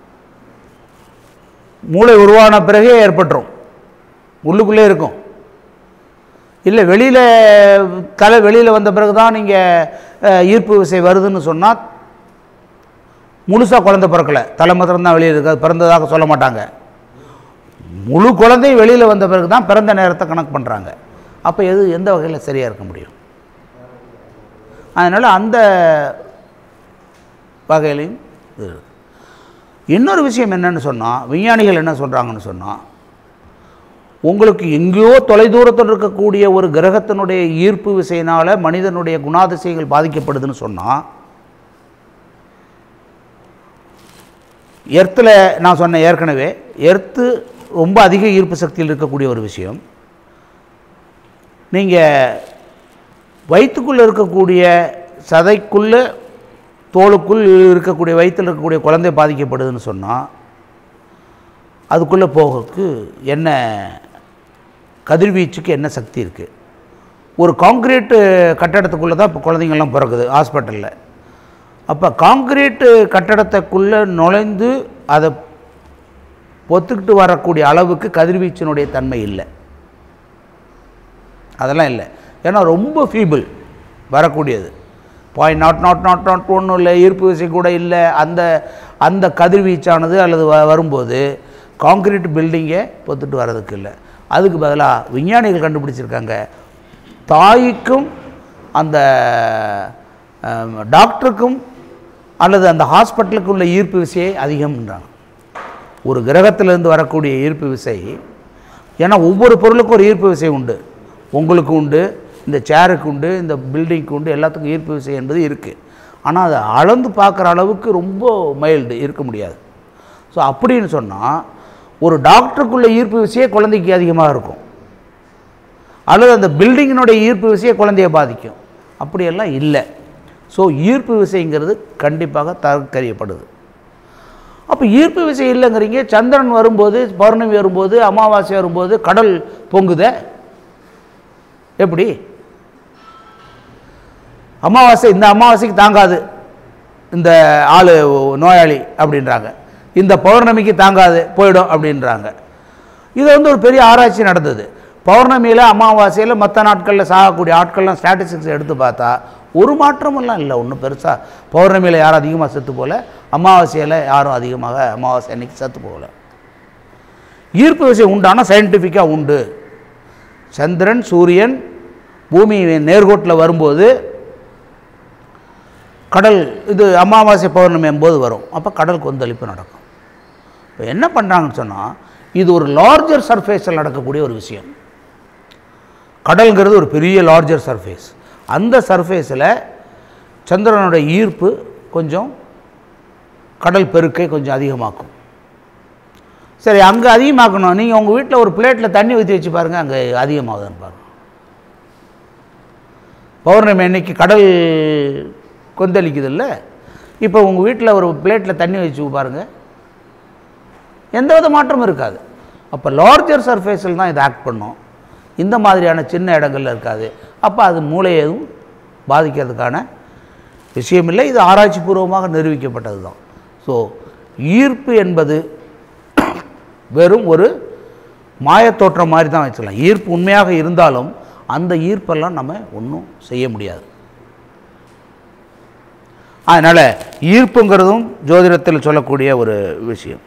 மூளை உருவான பிறகே ஏற்பட்டுரும் உள்ளுக்குள்ளே இருக்கும் இல்லை வெளியில் தலை வெளியில் வந்த பிறகு தான் நீங்கள் ஈர்ப்பு விசை வருதுன்னு சொன்னால் முழுசாக குழந்தை பிறக்கலை தலை மாத்திரம் தான் வெளியில் இருக்காது பிறந்ததாக சொல்ல மாட்டாங்க முழு குழந்தையும் வெளியில் வந்த பிறகு தான் பிறந்த நேரத்தை கணக்கு பண்ணுறாங்க அப்போ எது எந்த வகையில் சரியாக இருக்க முடியும் அதனால் அந்த வகையிலையும் இது இருக்கு. இன்னொரு விஷயம் என்னன்னு சொன்னால் விஞ்ஞானிகள் என்ன சொல்கிறாங்கன்னு சொன்னால் உங்களுக்கு எங்கேயோ தொலைதூரத்தில் இருக்கக்கூடிய ஒரு கிரகத்தினுடைய ஈர்ப்பு விசையினால் மனிதனுடைய குணாதிசயங்கள் பாதிக்கப்படுதுன்னு சொன்னால் எர்த்தில் நான் சொன்னேன் ஏற்கனவே எர்த்து ரொம்ப அதிக ஈர்ப்பு சக்தியில் இருக்கக்கூடிய ஒரு விஷயம் நீங்கள் வயிற்றுக்குள்ளே இருக்கக்கூடிய சதைக்குள்ளே தோலுக்குள் இருக்கக்கூடிய வயிற்றில் இருக்கக்கூடிய குழந்தை பாதிக்கப்படுதுன்னு சொன்னால் அதுக்குள்ளே போகிறதுக்கு என்ன கதிர்வீச்சுக்கு என்ன சக்தி இருக்குது ஒரு காங்க்ரீட்டு கட்டடத்துக்குள்ளே தான் இப்போ குழந்தைங்கள்லாம் பிறக்குது ஹாஸ்பிட்டலில் அப்போ காங்க்ரீட்டு கட்டடத்துக்குள்ளே நுழைந்து அதை ஒத்துக்கிட்டு வரக்கூடிய அளவுக்கு கதிர்வீச்சினுடைய தன்மை இல்லை அதெல்லாம் இல்லை ஏன்னா ரொம்ப ஃபீபிள் வரக்கூடியது point naught naught naught naught ஒன்றும் இல்லை ஈர்ப்பு விசை கூட இல்லை அந்த அந்த கதிர்வீச்சானது அல்லது வ வரும்போது காங்க்ரீட் பில்டிங்கை பொத்துட்டு வர்றதுக்கு இல்லை அதுக்கு பதிலாக விஞ்ஞானிகள் கண்டுபிடிச்சிருக்காங்க தாய்க்கும் அந்த அஹ், டாக்டருக்கும் அல்லது அந்த ஹாஸ்பிட்டலுக்கு உள்ள ஈர்ப்பு விசையை அதிகம்ன்றாங்க ஒரு கிரகத்திலிருந்து வரக்கூடிய ஈர்ப்பு விசை ஏன்னா ஒவ்வொரு பொருளுக்கும் ஒரு ஈர்ப்பு விசை உண்டு உங்களுக்கு உண்டு இந்த சேருக்கு உண்டு இந்த பில்டிங்க்கு உண்டு எல்லாத்துக்கும் ஈர்ப்பு விசை என்பது இருக்குது ஆனால் அதை அளந்து பார்க்குற அளவுக்கு ரொம்ப மைல்டு இருக்க முடியாது ஸோ அப்படின்னு சொன்னால் ஒரு டாக்டருக்குள்ள ஈர்ப்பு விசையே குழந்தைக்கு அதிகமாக இருக்கும் அல்லது அந்த பில்டிங்கினுடைய ஈர்ப்பு விசையை குழந்தைய பாதிக்கும் அப்படியெல்லாம் இல்லை ஸோ ஈர்ப்பு விசைங்கிறது கண்டிப்பாக தற்கறியப்படுது அப்போ ஈர்ப்பு விசை இல்லைங்கிறீங்க சந்திரன் வரும்போது பௌர்ணமி வரும்போது அமாவாசை வரும்போது கடல் பொங்குதே எப்படி அமாவாசை இந்த அமாவாசைக்கு தாங்காது இந்த ஆள் நோயாளி அப்படின்றாங்க இந்த பௌர்ணமிக்கு தாங்காது போயிடும் அப்படின்றாங்க இது வந்து ஒரு பெரிய ஆராய்ச்சி நடந்தது பௌர்ணமியில் அமாவாசையில் மற்ற நாட்களில் சாகக்கூடிய ஆட்கள்லாம் ஸ்டாட்டிஸ்டிக்ஸ் எடுத்து பார்த்தா ஒரு மாற்றமெல்லாம் இல்லை ஒன்றும் பெருசாக பௌர்ணமியில் யாரும் அதிகமாக செத்து போகல அமாவாசையில் யாரும் அதிகமாக அமாவாசை அன்னைக்கு செத்து போகல ஈர்ப்பு விசை உண்டான சயின்டிஃபிக்காக உண்டு சந்திரன் சூரியன் பூமி நேர்கோட்டில் வரும்போது கடல் இது அமாவாசை பௌர்ணமி போது வரும் அப்போ கடல் கொந்தளிப்பு நடக்கும் இப்போ என்ன பண்ணுறாங்கன்னு சொன்னால் இது ஒரு லார்ஜர் சர்ஃபேஸில் நடக்கக்கூடிய ஒரு விஷயம் கடல்ங்கிறது ஒரு பெரிய லார்ஜர் சர்ஃபேஸ் அந்த சர்ஃபேஸில் சந்திரனுடைய ஈர்ப்பு கொஞ்சம் கடல் பெருக்கை கொஞ்சம் அதிகமாக்கும் சரி அங்கே அதிகமாக்கணும் நீங்கள் உங்கள் வீட்டில் ஒரு பிளேட்டில் தண்ணி ஊற்றி வச்சு பாருங்கள் அங்கே அதிகமாகுதுன்னு பாருங்கள் பௌர்ணமி அன்னைக்கு கடல் கொந்தளிக்குதுல்ல இப்போ உங்கள் வீட்டில் ஒரு பிளேட்டில் தண்ணி வச்சு பாருங்கள் எந்த வித மாற்றமும் இருக்காது அப்போ லார்ஜர் சர்ஃபேஸில் தான் இது ஆக்ட் பண்ணும் இந்த மாதிரியான சின்ன இடங்கள்ல இருக்காது அப்போ அது மூளை எதுவும் பாதிக்கிறதுக்கான விஷயம் இல்லை இது ஆராய்ச்சி பூர்வமாக நிரூபிக்கப்பட்டது தான் ஸோ ஈர்ப்பு என்பது வெறும் ஒரு மாயத்தோற்றம் மாதிரி தான் வச்சுக்கலாம் ஈர்ப்பு உண்மையாக இருந்தாலும் அந்த ஈர்ப்பெல்லாம் நம்ம ஒன்றும் செய்ய முடியாது அதனால் ஈர்ப்புங்கிறதும் ஜோதிடத்தில் சொல்லக்கூடிய ஒரு விஷயம்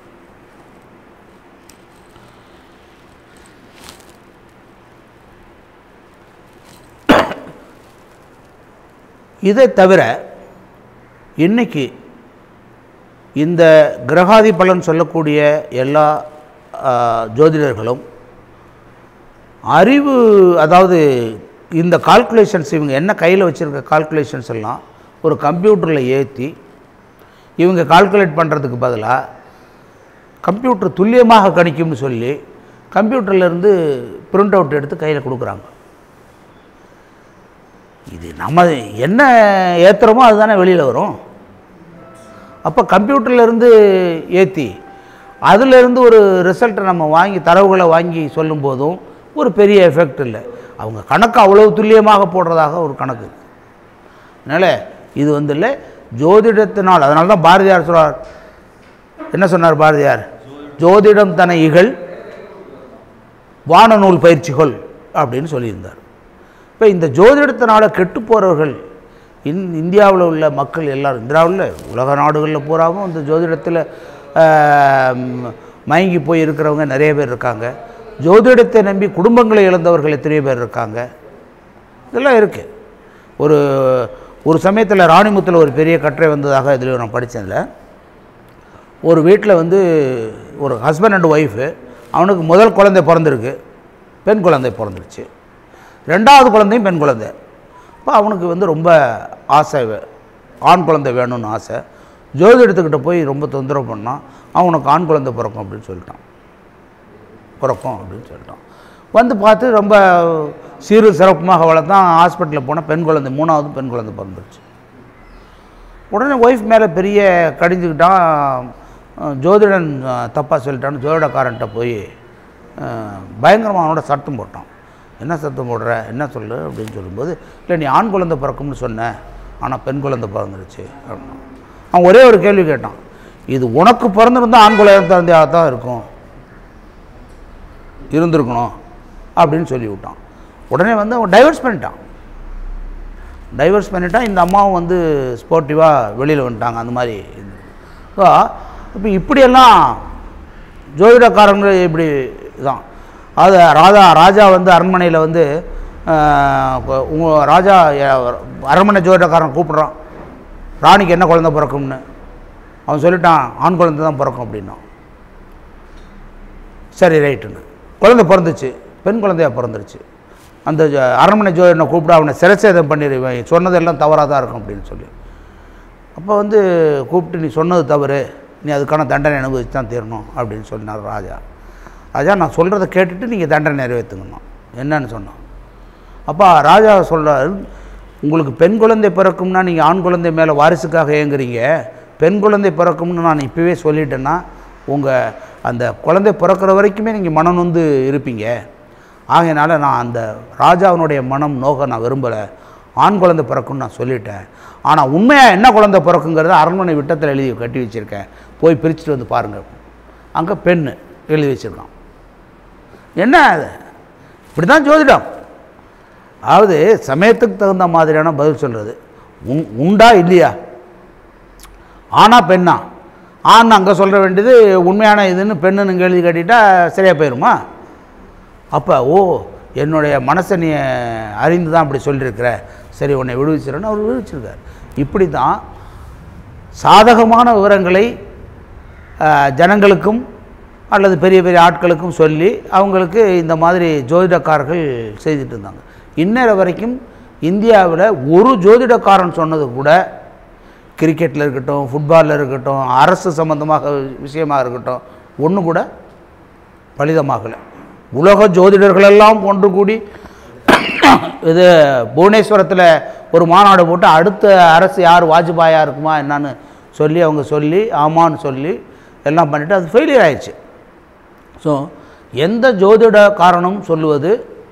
இதை தவிர இன்னைக்கு இந்த கிரகாதி பலன் சொல்லக்கூடிய எல்லா ஆ, ஜோதிடர்களும் அறிவு அதாவது இந்த கால்குலேஷன்ஸ் இவங்க என்ன கையில் வச்சுருக்க கால்குலேஷன்ஸ் எல்லாம் ஒரு கம்ப்யூட்டரில் ஏற்றி இவங்க கால்குலேட் பண்ணுறதுக்கு பதிலாக கம்ப்யூட்டர் துல்லியமாக கணிக்கும்னு சொல்லி கம்ப்யூட்டர்லேருந்து பிரிண்ட் அவுட் எடுத்து கையில் கொடுக்குறாங்க இது நம்ம என்ன ஏற்றுறோமோ அதுதானே வெளியில் வரும் அப்போ கம்ப்யூட்டர்லேருந்து ஏற்றி அதிலிருந்து ஒரு ரிசல்ட்டை நம்ம வாங்கி தரவுகளை வாங்கி சொல்லும்போதும் ஒரு பெரிய எஃபெக்ட் இல்லை அவங்க கணக்கு அவ்வளவு துல்லியமாக போடுறதாக ஒரு கணக்கு அதனால் இது வந்து இல்லை ஜோதிடத்தினால் அதனால தான் பாரதியார் சொல்றார் என்ன சொன்னார் பாரதியார் ஜோதிடம் தன இகழ் வானநூல் பயிற்சிகள் அப்படின்னு சொல்லியிருந்தார் இப்போ இந்த ஜோதிடத்தினால கெட்டு போகிறவர்கள் இந் இந்தியாவில் உள்ள மக்கள் எல்லாரும் இந்தியாவில் உலக நாடுகளில் பூராவும் இந்த ஜோதிடத்தில் மயங்கி போய் இருக்கிறவங்க நிறைய பேர் இருக்காங்க ஜோதிடத்தை நம்பி குடும்பங்களை இழந்தவர்கள் எத்தனையோ பேர் இருக்காங்க இதெல்லாம் இருக்குது ஒரு ஒரு சமயத்தில் ராணிமுத்தில் ஒரு பெரிய கட்டுரை வந்ததாக இதில் நான் படித்ததில் ஒரு வீட்டில் வந்து ஒரு ஹஸ்பண்ட் அண்ட் ஒய்ஃபு அவனுக்கு முதல் குழந்தை பிறந்திருக்கு பெண் குழந்தை பிறந்துருச்சு ரெண்டாவது குழந்தையும் பெண் குழந்தை அப்போ அவனுக்கு வந்து ரொம்ப ஆசை வே- ஆண் குழந்தை வேணும்னு ஆசை ஜோதிடத்துக்கிட்ட போய் ரொம்ப தொந்தரவு பண்ணான் அவனுக்கு ஆண் குழந்தை பிறக்கும் அப்படின்னு சொல்லிட்டான் பிறக்கும் அப்படின்னு சொல்லிட்டான் வந்து பார்த்து ரொம்ப சீரு சிறப்புமாக வளர்த்தான் ஹாஸ்பிட்டலில் போனால் பெண் குழந்தை மூணாவது பெண் குழந்தை பிறந்துருச்சு உடனே ஒய்ஃப் மேலே பெரிய கடிஞ்சுக்கிட்டான் அஹ் ஜோதிடன் தப்பாக சொல்லிட்டான்னு ஜோதிடக்காரன்ட்ட போய் பயங்கரமாக அவனோட சத்தம் போட்டான் என்ன சத்தம் போடுற என்ன சொல்லு அப்படின்னு சொல்லும்போது இல்லை நீ ஆண் குழந்தை பிறக்கும்னு சொன்ன ஆனால் பெண் குழந்தை பிறந்துருச்சு அப்படின்னா அவன் ஒரே ஒரு கேள்வி கேட்டான் இது உனக்கு பிறந்திருந்தா ஆண் குழந்தையாக தான் இருக்கும் இருந்திருக்கணும் அப்படின்னு சொல்லி விட்டான் உடனே வந்து அவன் டைவர்ஸ் பண்ணிட்டான் டைவர்ஸ் பண்ணிட்டான் இந்த அம்மாவும் வந்து ஸ்போர்ட்டிவாக வெளியில் வந்துட்டாங்க அந்த மாதிரி ஸோ இப்போ இப்படியெல்லாம் ஜோதிடக்காரங்க இப்படி தான் அது ராஜா ராஜா வந்து அரண்மனையில் வந்து உங்க ராஜா அஹ், அரண்மனை ஜோதிடக்காரன் கூப்பிடுறான் ராணிக்கு என்ன குழந்தை பிறக்கும்னு அவன் சொல்லிட்டான் ஆண் குழந்தை தான் பிறக்கும் அப்படின்னான் சரி ரைட்டுன்னு குழந்தை பிறந்துச்சு பெண் குழந்தையா பிறந்துருச்சு அந்த ஜ- அரண்மனை ஜோதிடனை கூப்பிட்டு அவனை சிரச்சேதம் பண்ணிடுவேன் சொன்னதெல்லாம் தவறாக தான் இருக்கும் அப்படின்னு சொல்லி அப்போ வந்து கூப்பிட்டு நீ சொன்னது தவறு நீ அதுக்கான தண்டனை அனுபவிச்சு தான் தீரணும் அப்படின்னு சொன்னார் ராஜா ராஜா நான் சொல்கிறத கேட்டுட்டு நீங்கள் தண்டனை நிறைவேற்றுங்கணும் என்னன்னு சொன்னான் அப்போ ராஜா சொல்கிறார் உங்களுக்கு பெண் குழந்தை பிறக்கும்னா நீங்கள் ஆண் குழந்தை மேலே வாரிசுக்காக ஏங்குறீங்க பெண் குழந்தை பிறக்கும்னு நான் இப்போவே சொல்லிட்டேன்னா உங்கள் அந்த குழந்தை பிறக்கிற வரைக்குமே நீங்கள் மனம் நொந்து இருப்பீங்க ஆகையினால நான் அந்த ராஜாவினுடைய மனம் நோக நான் விரும்பலை ஆண் குழந்தை பிறக்கும்னு நான் சொல்லிட்டேன் ஆனால் உண்மையாக என்ன குழந்தை பிறக்குங்கிறத அரண்மனை விட்டத்தில் எழுதி கட்டி வச்சுருக்கேன் போய் பிரிச்சுட்டு வந்து பாருங்கள் அங்கே பெண் எழுதி வச்சுருக்கான் என்ன அது இப்படி தான் ஜோதிடம் அதாவது சமயத்துக்கு தகுந்த மாதிரியான பதில் சொல்கிறது உண் உண்டா இல்லையா ஆனா பெண்ணா ஆண் அங்கே சொல்ல வேண்டியது உண்மையான இதுன்னு பெண்ணுன்னு இங்கே எழுதி கட்டிட்டா சரியாக போயிடுமா அப்போ ஓ என்னுடைய மனசை நீ அறிந்து தான் அப்படி சொல்லியிருக்கிற சரி உன்னை விடுவிச்சிருன்னு அவர் விடுவிச்சிருக்கார் இப்படி தான் சாதகமான விவரங்களை அஹ், ஜனங்களுக்கும் அல்லது பெரிய பெரிய ஆட்களுக்கும் சொல்லி அவங்களுக்கு இந்த மாதிரி ஜோதிடக்காரர்கள் செய்துட்டு இருந்தாங்க இன்னேற வரைக்கும் இந்தியாவில் ஒரு ஜோதிடக்காரன் சொன்னது கூட கிரிக்கெட்டில் இருக்கட்டும் ஃபுட்பாலில் இருக்கட்டும் அரசு சம்பந்தமாக விஷயமாக இருக்கட்டும் ஒன்று கூட பலிதமாகலை உலக ஜோதிடர்களெல்லாம் ஒன்று கூடி இது புவனேஸ்வரத்தில் ஒரு மாநாடு போட்டு அடுத்த அரசு யார் வாஜ்பாயாக இருக்குமா என்னன்னு சொல்லி அவங்க சொல்லி ஆமான்னு சொல்லி எல்லாம் பண்ணிவிட்டு அது ஃபெயிலியர் ஆயிடுச்சு ஸோ எந்த ஜோதிட காரணம் சொல்லுவது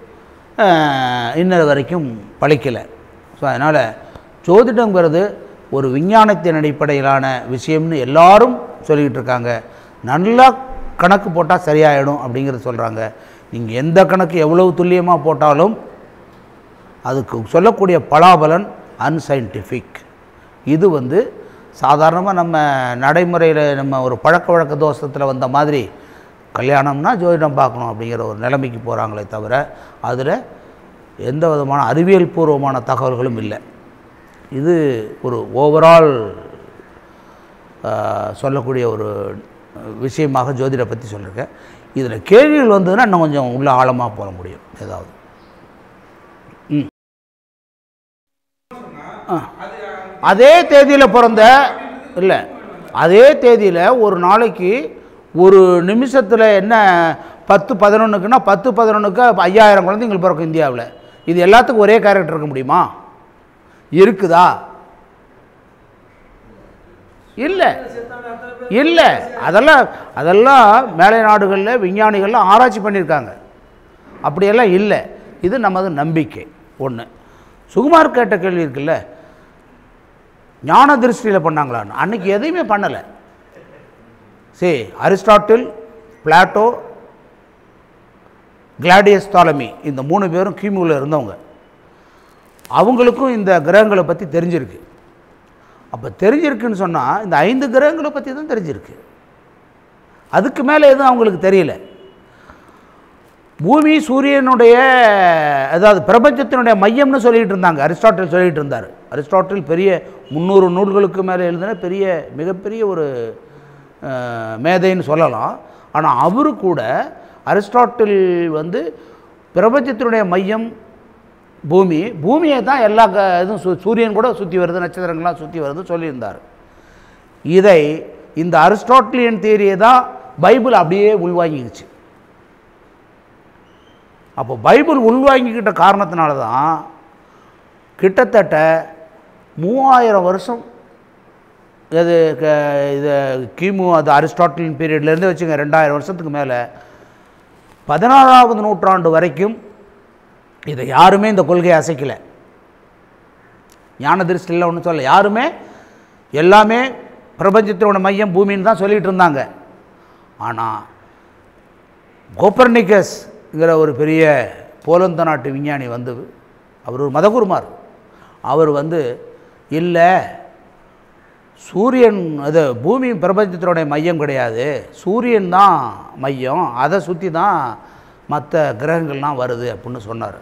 அஹ், இன்னது வரைக்கும் பழிக்கலை ஸோ அதனால் ஜோதிடங்கிறது ஒரு விஞ்ஞானத்தின் அடிப்படையிலான விஷயம்னு எல்லாரும் சொல்லிக்கிட்டு இருக்காங்க நல்லா கணக்கு போட்டால் சரியாயிடும் அப்படிங்கிறது சொல்கிறாங்க நீங்கள் எந்த கணக்கு எவ்வளவு துல்லியமாக போட்டாலும் அதுக்கு சொல்லக்கூடிய பலாபலன் அன்சைன்டிஃபிக் இது வந்து சாதாரணமாக நம்ம நடைமுறையில் நம்ம ஒரு பழக்க வழக்க தோஷத்தில் வந்த மாதிரி கல்யாணம்னா ஜோதிடம் பார்க்கணும் அப்படிங்கிற ஒரு நிலைமைக்கு போகிறாங்களே தவிர அதில் எந்த விதமான அறிவியல் பூர்வமான தகவல்களும் இல்லை இது ஒரு ஓவரால் சொல்லக்கூடிய ஒரு விஷயமாக ஜோதிட பற்றி சொல்லியிருக்கேன் இதில் கேள்விகள் வந்ததுன்னா இன்னும் கொஞ்சம் உள்ள ஆழமாக போக முடியும் ஏதாவது ம் ஆ. அதே தேதியில் பிறந்த இல்லை அதே தேதியில் ஒரு நாளைக்கு ஒரு நிமிஷத்தில் என்ன பத்து பதினொன்றுக்குன்னா பத்து பதினொன்றுக்கு ஐயாயிரம் குழந்தைங்கள் பிறக்கும் இந்தியாவில் இது எல்லாத்துக்கும் ஒரே கேரக்டர் இருக்க முடியுமா இருக்குதா இல்லை இல்லை அதெல்லாம் அதெல்லாம் மேலை நாடுகளில் விஞ்ஞானிகள்லாம் ஆராய்ச்சி பண்ணியிருக்காங்க அப்படியெல்லாம் இல்லை இது நமது நம்பிக்கை ஒன்று சுகுமார் கேட்ட கேள்வி இருக்குல்ல ஞான திருஷ்டியில் பண்ணாங்களான்னு அன்னைக்கு எதையுமே பண்ணலை சரி அரிஸ்டாட்டில் பிளாட்டோ கிளாடியஸ் தாலமி இந்த மூணு பேரும் கிமுவில் இருந்தவங்க அவங்களுக்கும் இந்த கிரகங்களை பற்றி தெரிஞ்சிருக்கு அப்போ தெரிஞ்சிருக்குன்னு சொன்னால் இந்த ஐந்து கிரகங்களை பற்றி தான் தெரிஞ்சிருக்கு அதுக்கு மேலே எதுவும் அவங்களுக்கு தெரியல பூமி சூரியனுடைய அதாவது பிரபஞ்சத்தினுடைய மையம்னு சொல்லிட்டு இருந்தாங்க அரிஸ்டாட்டில் சொல்லிட்டு இருந்தார் அரிஸ்டாட்டில் பெரிய முந்நூறு நூல்களுக்கு மேலே எழுதின பெரிய மிகப்பெரிய ஒரு அஹ், மேதைன்னு சொல்லலாம் ஆனால் அவரு கூட அரிஸ்டாட்டில் வந்து பிரபஞ்சத்தினுடைய மையம் பூமி பூமியை தான் எல்லா க இதுவும் சூ சூரியன் கூட சுற்றி வருது நட்சத்திரங்கள்லாம் சுற்றி வருது சொல்லியிருந்தார் இதை இந்த அரிஸ்டாட்டிலியன் தியரியை தான் பைபிள் அப்படியே உள்வாங்கிக்கிச்சு அப்போ பைபிள் உள்வாங்கிக்கிட்ட காரணத்தினால தான் கிட்டத்தட்ட மூவாயிரம் வருஷம் இது க- இது கிமு அது அரிஸ்டாட்டிலின் பீரியட்லேருந்து வச்சுங்க ரெண்டாயிரம் வருஷத்துக்கு மேலே பதினாறாவது நூற்றாண்டு வரைக்கும் இதை யாருமே இந்த கொள்கையை அசைக்கலை ஞான திருஷ்டியில் ஒன்றும் சொல்ல யாருமே எல்லாமே பிரபஞ்சத்தினோட மையம் பூமின்னு தான் சொல்லிட்டு இருந்தாங்க ஆனால் கோப்பர்னிக்கஸ்ங்கிற ஒரு பெரிய போலந்த நாட்டு விஞ்ஞானி வந்து அவர் ஒரு மதகுருமார் அவர் வந்து இல்லை சூரியன் அது பூமி பிரபஞ்சத்தினுடைய மையம் கிடையாது சூரியன் தான் மையம் அதை சுற்றி தான் மற்ற கிரகங்கள்லாம் வருது அப்படின்னு சொன்னார்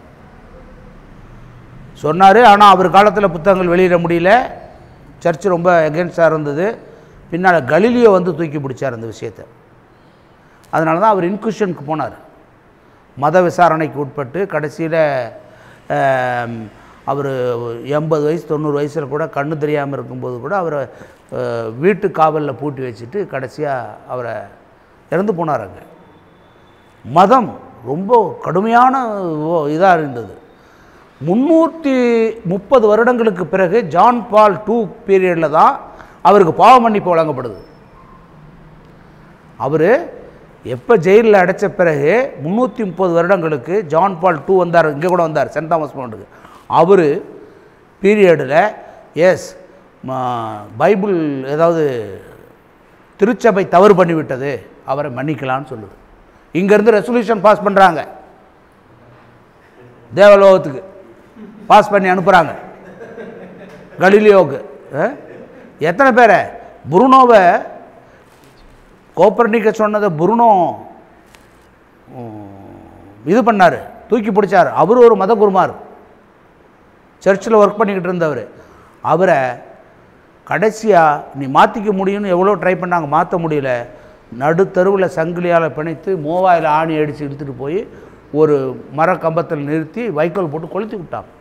சொன்னார் ஆனால் அவர் காலத்தில் புத்தகங்கள் வெளியிட முடியல சர்ச் ரொம்ப எகென்ஸ்டாக இருந்தது பின்னால் கலீலியோ வந்து தூக்கி பிடிச்சார் அந்த விஷயத்தை அதனால தான் அவர் இன்குஷனுக்கு போனார் மத விசாரணைக்கு உட்பட்டு கடைசியில் அவர் எண்பது வயசு தொண்ணூறு வயசில் கூட கண்ணு தெரியாமல் இருக்கும்போது கூட அவரை அஹ், வீட்டு காவலில் பூட்டி வச்சுட்டு கடைசியாக அவரை இறந்து போனார் அங்கே மதம் ரொம்ப கடுமையான இதாக இருந்தது முந்நூற்றி முப்பது வருடங்களுக்கு பிறகு ஜான் பால் டூ பீரியடில் தான் அவருக்கு பாவ மன்னிப்பு வழங்கப்படுது அவர் எப்போ ஜெயிலில் அடைச்ச பிறகு முந்நூற்றி முப்பது வருடங்களுக்கு ஜான் பால் டூ வந்தார் இங்கே கூட வந்தார் சென்ட் தாமஸ் மவுண்டுக்கு அவர் பீரியடில் எஸ் பைபிள் ஏதாவது திருச்சபை தவறு பண்ணிவிட்டது அவரை மன்னிக்கலான்னு சொல்லுது இங்கேருந்து ரெசல்யூஷன் பாஸ் பண்ணுறாங்க தேவலோகத்துக்கு பாஸ் பண்ணி அனுப்புகிறாங்க கலிலியோவுக்கு அஹ்? எத்தனை பேரை புருனோவை கோப்பர்னிக்க சொன்னதை புருனோ உம், இது பண்ணார் தூக்கி பிடிச்சார் அவர் ஒரு மத குருமார் சர்ச்சில் ஒர்க் பண்ணிக்கிட்டு இருந்தவர் அவரை கடைசியாக நீ மாற்றிக்க முடியும்னு எவ்வளோ ட்ரை பண்ணாங்க மாற்ற முடியல நடுத்தருவில் சங்கிலியால் பிணைத்து மோவாயில் ஆணி அடித்து எடுத்துகிட்டு போய் ஒரு மர கம்பத்தில் நிறுத்தி வைக்கோல் போட்டு கொளுத்தி விட்டாங்க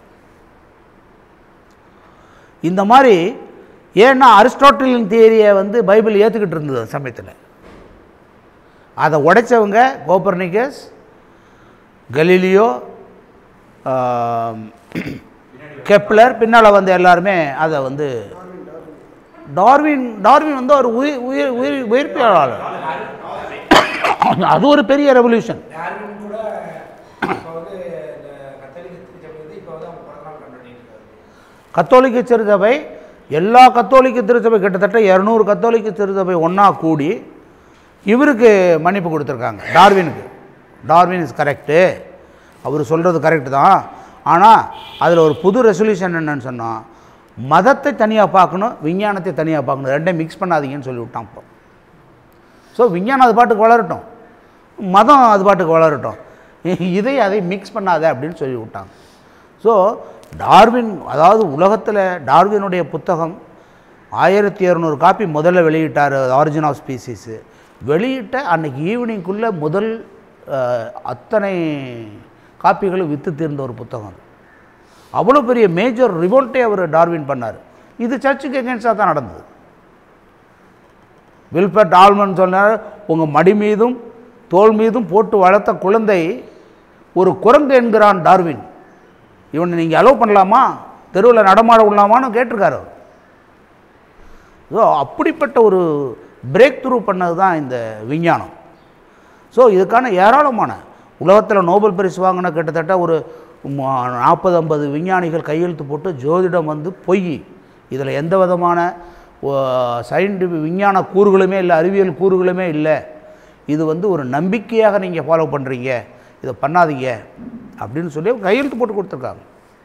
இந்த மாதிரி ஏன்னா அரிஸ்டாட்டிலின் தியரியை வந்து பைபிள் ஏற்றுக்கிட்டு இருந்தது அந்த சமயத்தில் அதை உடைச்சவங்க கோப்பர்னிக்கஸ் கலீலியோ ஆம், கெப்லர் பின்னால் வந்த எல்லாருமே அதை வந்து டார்வின் டார்வின் வந்து ஒரு உயிர் உயிர் உயிர் உயிர்ப்பியலாளர் அது ஒரு பெரிய ரெவல்யூஷன் டார்வின் கூட இப்போ வந்து இந்த கத்தோலிக்க திருச்சபை வந்து இப்போ வந்து அவங்க பிறந்தநாள் கொண்டாடிட்டு இருக்காரு கத்தோலிக்க திருச்சபை எல்லா கத்தோலிக்க திருச்சபை கிட்டத்தட்ட இரநூறு கத்தோலிக்க திருச்சபை ஒன்றா கூடி இவருக்கு மன்னிப்பு கொடுத்துருக்காங்க டார்வினுக்கு டார்வின் இஸ் கரெக்டு அவர் சொல்கிறது கரெக்டு தான் ஆனால் அதில் ஒரு புது ரெசல்யூஷன் என்னன்னு சொன்னால் மதத்தை தனியாக பார்க்கணும் விஞ்ஞானத்தை தனியாக பார்க்கணும் ரெண்டையும் மிக்ஸ் பண்ணாதீங்கன்னு சொல்லி விட்டான் இப்போ ஸோ விஞ்ஞானம் அது பாட்டுக்கு வளரட்டும் மதம் அது பாட்டுக்கு வளரட்டும் இதை அதை மிக்ஸ் பண்ணாத அப்படின்னு சொல்லி விட்டாங்க ஸோ டார்வின் அதாவது உலகத்தில் டார்வினுடைய புத்தகம் ஆயிரத்தி இரநூறு காப்பி முதல்ல வெளியிட்டார் ஆரிஜின் ஆஃப் ஸ்பீசிஸு வெளியிட்ட அன்னைக்கு ஈவினிங்குள்ளே முதல் அஹ், அத்தனை காப்பிகளும் விற்று தீர்ந்த ஒரு புத்தகம் அது அவ்வளோ பெரிய மேஜர் ரிவோல்ட்டே அவர் டார்வின் பண்ணார் இது சர்ச்சுக்கு எகென்ஸ்டாக தான் நடந்தது வில்பர்ட் ஆல்மன் சொன்னார் உங்கள் மடி மீதும் தோல் மீதும் போட்டு வளர்த்த குழந்தை ஒரு குரங்கு என்கிறான் டார்வின் இவனை நீங்கள் அலோவ் பண்ணலாமா தெருவில் நடமாட விடலாமான்னு கேட்டிருக்காரு அவர் ஸோ அப்படிப்பட்ட ஒரு பிரேக் த்ரூ பண்ணது தான் இந்த விஞ்ஞானம் ஸோ இதுக்கான ஏராளமான உலகத்தில் நோபல் பரிசு வாங்கின கிட்டத்தட்ட ஒரு நாற்பது ஐம்பது விஞ்ஞானிகள் கையெழுத்து போட்டு ஜோதிடம் வந்து பொய் இதில் எந்த விதமான சயின்டிஃபிக் விஞ்ஞான கூறுகளுமே இல்லை அறிவியல் கூறுகளுமே இல்லை இது வந்து ஒரு நம்பிக்கையாக நீங்கள் ஃபாலோ பண்ணுறீங்க இதை பண்ணாதீங்க அப்படின்னு சொல்லி கையெழுத்து போட்டு கொடுத்துருக்காங்க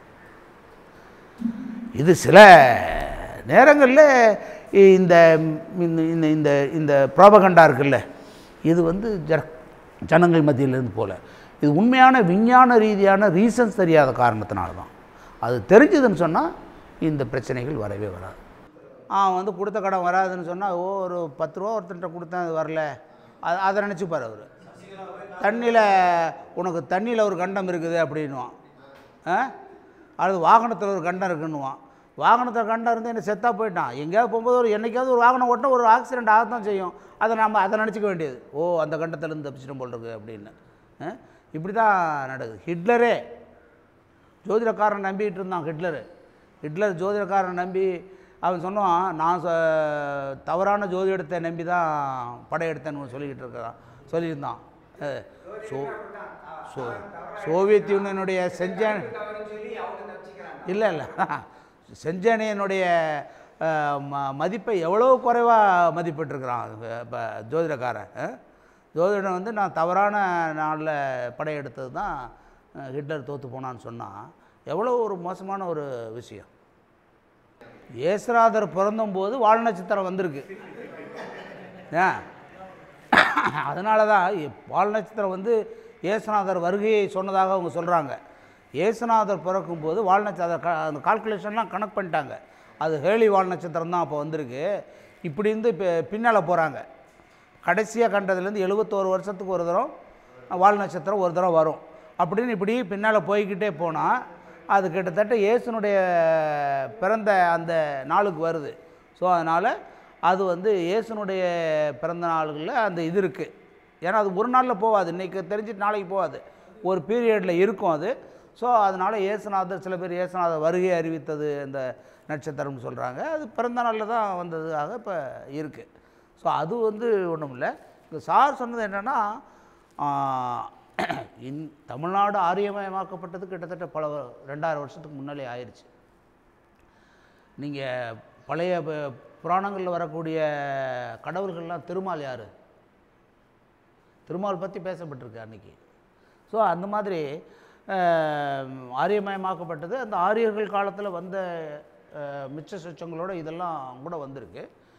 இது சில நேரங்களில் இந்த இந்த இந்த இந்த இந்த ப்ராபகண்டா இருக்குல்ல இது வந்து ஜ ஜனங்கள் மத்தியிலேருந்து போல இது உண்மையான விஞ்ஞான ரீதியான ரீசன்ஸ் தெரியாத காரணத்தினால தான் அது தெரிஞ்சதுன்னு சொன்னால் இந்த பிரச்சனைகள் வரவே வராது ஆ வந்து கொடுத்த கடன் வராதுன்னு சொன்னால் ஓ ஒரு பத்து ரூபா ஒருத்தன்ட்ட கொடுத்தேன் அது வரல அது அதை நினச்சிப்பார் அவர் தண்ணியில் உனக்கு தண்ணியில் ஒரு கண்டம் இருக்குது அப்படின்னுவான் ஆ அது வாகனத்தில் ஒரு கண்டம் இருக்குன்னுவான் வாகனத்தில் கண்டம் இருந்து என்ன செத்தா போயிட்டான் எங்கேயாவது போகும்போது ஒரு என்னைக்காவது ஒரு வாகனம் ஓட்டினா ஒரு ஆக்சிடென்ட் ஆகத்தான் செய்யும் அதை நம்ம அதை நினச்சிக்க வேண்டியது ஓ அந்த கண்டத்துலேருந்து தப்பிச்சிடும் போல் இருக்கு அப்படின்னு ஆ? இப்படி தான் நடக்குது ஹிட்லரே ஜோதிடக்காரன் நம்பிக்கிட்டு இருந்தான் ஹிட்லரு ஹிட்லர் ஜோதிடக்காரன் நம்பி அவன் சொன்னான் நான் சொ- தவறான ஜோதிடத்தை நம்பி தான் படையெடுத்தேன்னு சொல்லிக்கிட்டு இருக்கிறான் சொல்லியிருந்தான் அஹ், சோ சோ சோவியத் யூனியனுடைய செஞ்சேன் இல்லை இல்லை செஞ்சேனியனுடைய அஹ், ம மதிப்பை எவ்வளோ குறைவாக மதிப்பிட்டிருக்கிறான் இப்போ ஜோதிடக்காரன் அஹ்? ஜோதிடம் வந்து நான் தவறான நாளில் படையெடுத்தது தான் அஹ், ஹிட்லர் தோற்று போனான்னு சொன்னால் எவ்வளோ ஒரு மோசமான ஒரு விஷயம் ஏசுநாதர் பிறந்தம்போது வால் நட்சத்திரம் வந்திருக்கு ஏன் அதனால தான் இ- வால் நட்சத்திரம் வந்து ஏசுநாதர் வருகையை சொன்னதாக அவங்க சொல்கிறாங்க ஏசுநாதர் பிறக்கும்போது வால் நட்சத்திரம் க- அந்த கால்குலேஷன்லாம் கணக்கு பண்ணிட்டாங்க அது ஹேலி வால் நட்சத்திரம் தான் அப்போ வந்திருக்கு இப்படி இருந்து இப்போ பின்னால் போகிறாங்க கடைசியாக கண்டதுலேருந்து எழுபத்தோரு வருஷத்துக்கு ஒரு தரம் வால் நட்சத்திரம் ஒரு தரம் வரும் அப்படின்னு இப்படி பின்னால் போய்க்கிட்டே போனால் அது கிட்டத்தட்ட இயேசுனுடைய பிறந்த அந்த நாளுக்கு வருது ஸோ அதனால் அது வந்து இயேசுனுடைய பிறந்த நாளுகளில் அந்த இது இருக்குது ஏன்னா அது ஒரு நாளில் போகாது இன்றைக்கி தெரிஞ்சுட்டு நாளைக்கு போகாது ஒரு பீரியடில் இருக்கும் அது ஸோ அதனால் இயேசுநாதர் சில பேர் இயேசுநாதர் வருகை அறிவித்தது அந்த நட்சத்திரம்னு சொல்கிறாங்க அது பிறந்த நாளில் தான் வந்ததுக்காக இப்போ இருக்குது ஸோ அது வந்து ஒன்றும் இல்லை இந்த சார் சொன்னது என்னென்னா இன் தமிழ்நாடு ஆரியமயமாக்கப்பட்டது கிட்டத்தட்ட பல வ- ரெண்டாயிரம் வருஷத்துக்கு முன்னாலே ஆயிடுச்சு நீங்கள் பழைய ப- புராணங்களில் வரக்கூடிய கடவுள்கள்லாம் திருமால் யார் திருமால் பற்றி பேசப்பட்டிருக்கு அன்னைக்கு ஸோ அந்த மாதிரி அஹ், ஆரியமயமாக்கப்பட்டது அந்த ஆரியர்கள் காலத்தில் வந்த அஹ், மிச்ச சொச்சங்களோட இதெல்லாம் கூட வந்திருக்கு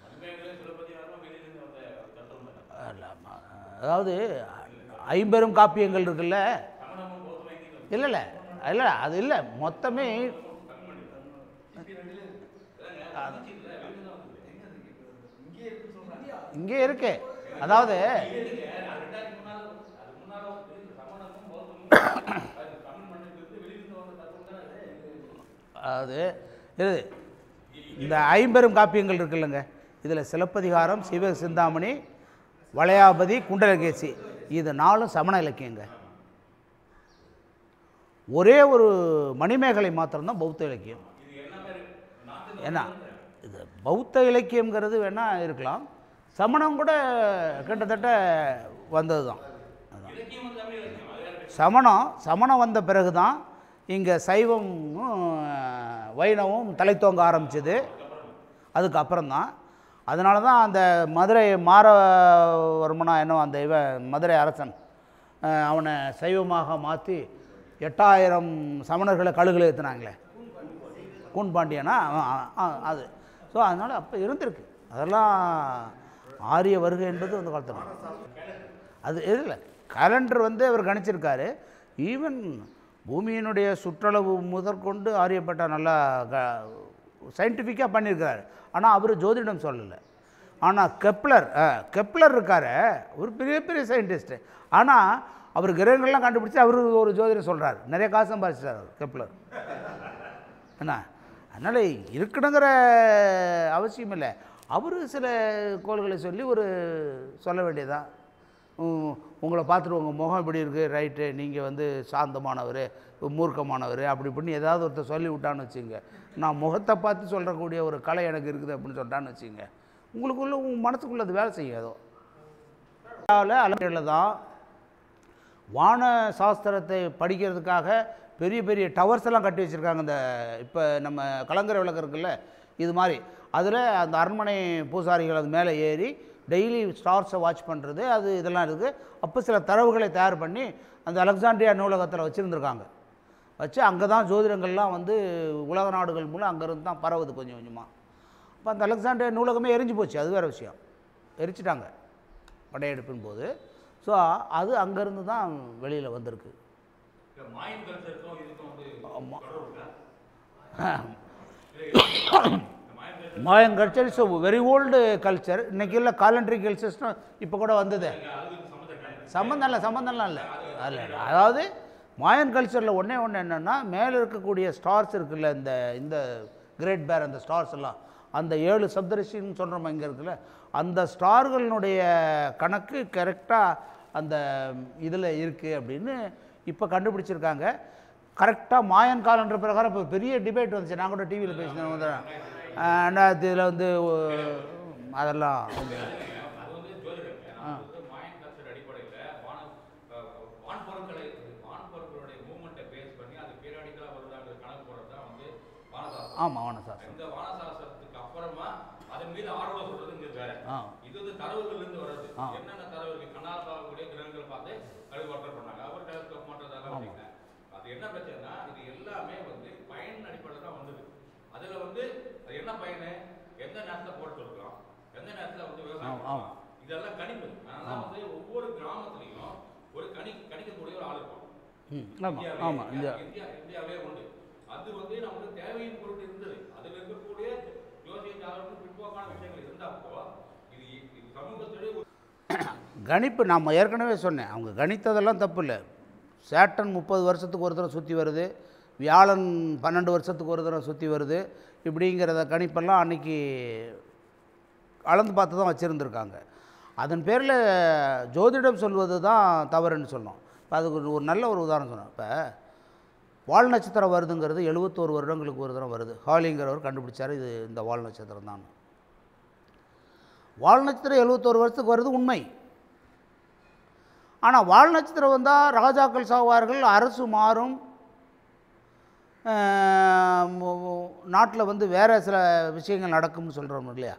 அல்ல, ம- அதாவது ஐம்பெரும் காப்பியங்கள் இருக்குல்ல இல்லை இல்லை இல்லை அது இல்லை மொத்தமே இங்கே இருக்கு அதாவது அது இது இந்த ஐம்பெரும் காப்பியங்கள் இருக்குல்லங்க இதில் சிலப்பதிகாரம் சிவ சிந்தாமணி வளையாபதி குண்டலகேசி இது நாலும் சமண இலக்கியங்க ஒரே ஒரு மணிமேகலை மாத்திரம்தான் பௌத்த இலக்கியம் ஏன்னா இது பௌத்த இலக்கியங்கிறது வேணால் இருக்கலாம் சமணம் கூட கிட்டத்தட்ட வந்தது தான் சமணம் சமணம் வந்த பிறகு தான் இங்கே சைவமும் வைணவம் தலை தோங்க ஆரம்பிச்சது அதுக்கப்புறம் தான் அதனால தான் அந்த மதுரை மாரவர்மனா என்ன அந்த இவன் மதுரை அரசன் அஹ், அவனை சைவமாக மாற்றி எட்டாயிரம் சமணர்களை கழுகுல ஏற்றுனாங்களே கூன் பாண்டியனா அவன், அ- அ- அது ஸோ அதனால் அப்போ இருந்திருக்கு அதெல்லாம் ஆரிய வருகை என்பது அந்த காலத்தில் அது இல்லை கலண்டர் வந்து அவர் கணிச்சிருக்காரு ஈவன் பூமியினுடைய சுற்றளவு முதற்கொண்டு ஆரியப்பட்டா நல்லா க சயின்டிஃபிக்காக பண்ணியிருக்கிறாரு ஆனால் அவர் ஜோதிடம் சொல்லலை ஆனால் கெப்லர் ஆ, கெப்லர் இருக்காரு ஒரு பெரிய பெரிய சயின்டிஸ்ட்டு ஆனால் அவர் கிரகங்கள்லாம் கண்டுபிடிச்சி அவர் ஒரு ஜோதிடம் சொல்கிறார் நிறைய காசு சம்பாதிச்சிட்டார் அவர் கெப்லர் என்ன அதனால் இருக்கணுங்கிற அவசியம் இல்லை அவர் சில கோள்களை சொல்லி ஒரு சொல்ல வேண்டியதுதான் உம், உங்களை பார்த்துட்டு உங்கள் முகம் இப்படி இருக்குது ரைட்டு நீங்கள் வந்து சாந்தமானவர் மூர்க்கமானவர் அப்படி இப்படின்னு ஏதாவது ஒருத்தர் சொல்லி விட்டான்னு வச்சுங்க நான் முகத்தை பார்த்து சொல்லக்கூடிய ஒரு கலை எனக்கு இருக்குது அப்படின்னு சொல்லிட்டான்னு வச்சுங்க உங்களுக்குள்ள உங்கள் மனசுக்குள்ள அது வேலை செய்யும் ஏதோ அலமையில் தான் வான சாஸ்திரத்தை படிக்கிறதுக்காக பெரிய பெரிய டவர்ஸ் எல்லாம் கட்டி வச்சுருக்காங்க இந்த இப்போ நம்ம கலங்கரை விளக்கு இருக்குல்ல இது மாதிரி அதில் அந்த அரண்மனை பூசாரிகள் அது மேலே ஏறி டெய்லி ஸ்டார்ஸை வாட்ச் பண்ணுறது அது இதெல்லாம் இருக்குது அப்போ சில தரவுகளை தயார் பண்ணி அந்த அலெக்சாண்ட்ரியா நூலகத்தில் வச்சுருந்துருக்காங்க வச்சு அங்கே தான் ஜோதிடங்கள்லாம் வந்து உலக நாடுகள் மூலம் அங்கேருந்து தான் பரவுது கொஞ்சம் கொஞ்சமாக அப்போ அந்த அலெக்சாண்ட்ரியா நூலகமே எரிஞ்சு போச்சு அது வேறு விஷயம் எரிச்சிட்டாங்க படையெடுப்பின் போது ஸோ அது அங்கேருந்து தான் வெளியில் வந்திருக்கு இல்ல மாயன் கல்ச்சருக்கும் இதுக்கும் வந்து ஆமா. தொடர்பு இருக்கா? இல்ல, Mayan culture Mayan culture is very old culture இன்னைக்கு உள்ள காலண்ட்ரி கல்ச்சர்ஸ்னு இப்போ கூட வந்தது அதுக்கு சம்மந்தம் கிடையாது சம்மந்தம் இல்லை சம்மந்தம்லாம் இல்லை அதில் இல்லை அதாவது மாயன் கல்ச்சரில் ஒன்றே ஒன்று என்னென்னா மேலே இருக்கக்கூடிய ஸ்டார்ஸ் இருக்குல்ல இந்த இந்த கிரேட் பேர் அந்த ஸ்டார்ஸ் எல்லாம் அந்த ஏழு சப்தரிஷின்னு சொல்கிறோம் இங்கே இருக்குல்ல அந்த ஸ்டார்களுடைய கணக்கு கரெக்டாக அந்த இதில் இருக்குது அப்படின்னு இப்போ கண்டுபிடிச்சிருக்காங்க கரெக்டாக மாயன் காலண்டர் பிரகாரம் இப்போ பெரிய டிபேட் வந்துச்சு நான் கூட டிவியில் பேசினேன் வந்து ரெண்டாயிரத்தி இதில் வந்து ஒ- அதெல்லாம் வந்து அது வந்து ஜோதிடம் ஏன்னா அது வந்து மாயன் கல்ச்சர் அடிப்படையில வான அஹ், வான்பொருட்களை வான்பொருட்களுடைய மூவ்மெண்ட்டை பேஸ் பண்ணி அது பீரியாடிக்கலாக வருதாங்கிற கணக்கு போடுறது தான் வந்து வானசாஸ்திரம் ஆமாம் வணக்கம் இந்த வானசாஸ்திரத்துக்கு அப்புறமா அதன் மீது ஆர்வம் சொல்றது இங்க வேற ஆ இது வந்து தரவுகள்ல இருந்து வர்றது ஆ. என்னென்ன தரவுகள் கண்ணால் பார்க்கக்கூடிய கிரகங்கள் பார்த்து கழிவாற்றல் பண்ணாங்க அவர் டெலஸ்கோப் மாற்றதெல்லாம் வச்சுக்கல அது என்ன பிரச்சனைனா இது எல்லாமே வந்து பயன் அடிப்படையில் தான் வந்தது அதுல வந்து அது என்ன பயனு எந்த நேரத்துல போட்டு இருக்கலாம் எந்த நேரத்துல வந்து விவசாயம் ஆமா, ஆமா. பண்ணலாம். இதெல்லாம் கணிப்பு அதனால வந்து ஒவ்வொரு கிராமத்துலயும் ஒரு கணி கணிக்கக்கூடிய ஒரு ஆள் இருப்பான் ம் ஆமாம் இந்தியாவிலே- ஆமாம் இந்த இந்தியா இந்தியாவிலே உண்டு அது வந்து நமக்கு தேவையின் பொருட்டு இருந்தது அதில் இருக்கக்கூடிய ஜோசிய ஜாதகம் பிற்போக்கான விஷயங்கள் இருந்தாப்போ இது இது சமூகத்துடைய ஒரு கணிப்பு நாம் ஏற்கனவே சொன்னேன் அவங்க கணித்ததெல்லாம் தப்பு இல்லை சேட்டன் முப்பது வருஷத்துக்கு ஒரு தடவை சுற்றி வருது வியாழன் பன்னெண்டு வருஷத்துக்கு ஒரு தடவை சுற்றி வருது இப்படிங்கிறத கணிப்பெல்லாம் அன்னைக்கு அளந்து பார்த்து தான் வச்சுருந்துருக்காங்க அதன் பேரில் ஜோதிடம் சொல்வது தான் தவறுன்னு சொன்னோம் இப்போ அதுக்கு ஒரு- ஒரு நல்ல ஒரு உதாரணம் சொன்னோம் இப்போ வால் நட்சத்திரம் வருதுங்கிறது எழுபத்தோரு வருடங்களுக்கு ஒரு தடவை வருது ஹாலிங்கிறவர் கண்டுபிடிச்சார் இது இந்த வால் நட்சத்திரம் தான் வால் நட்சத்திரம் எழுபத்தோரு வருஷத்துக்கு வருது உண்மை ஆனால் வால் நட்சத்திரம் வந்தால் ராஜாக்கள் சாவார்கள் அரசு மாறும் நாட்டில் வந்து வேறு சில விஷயங்கள் நடக்கும்னு சொல்கிறோம் இல்லையா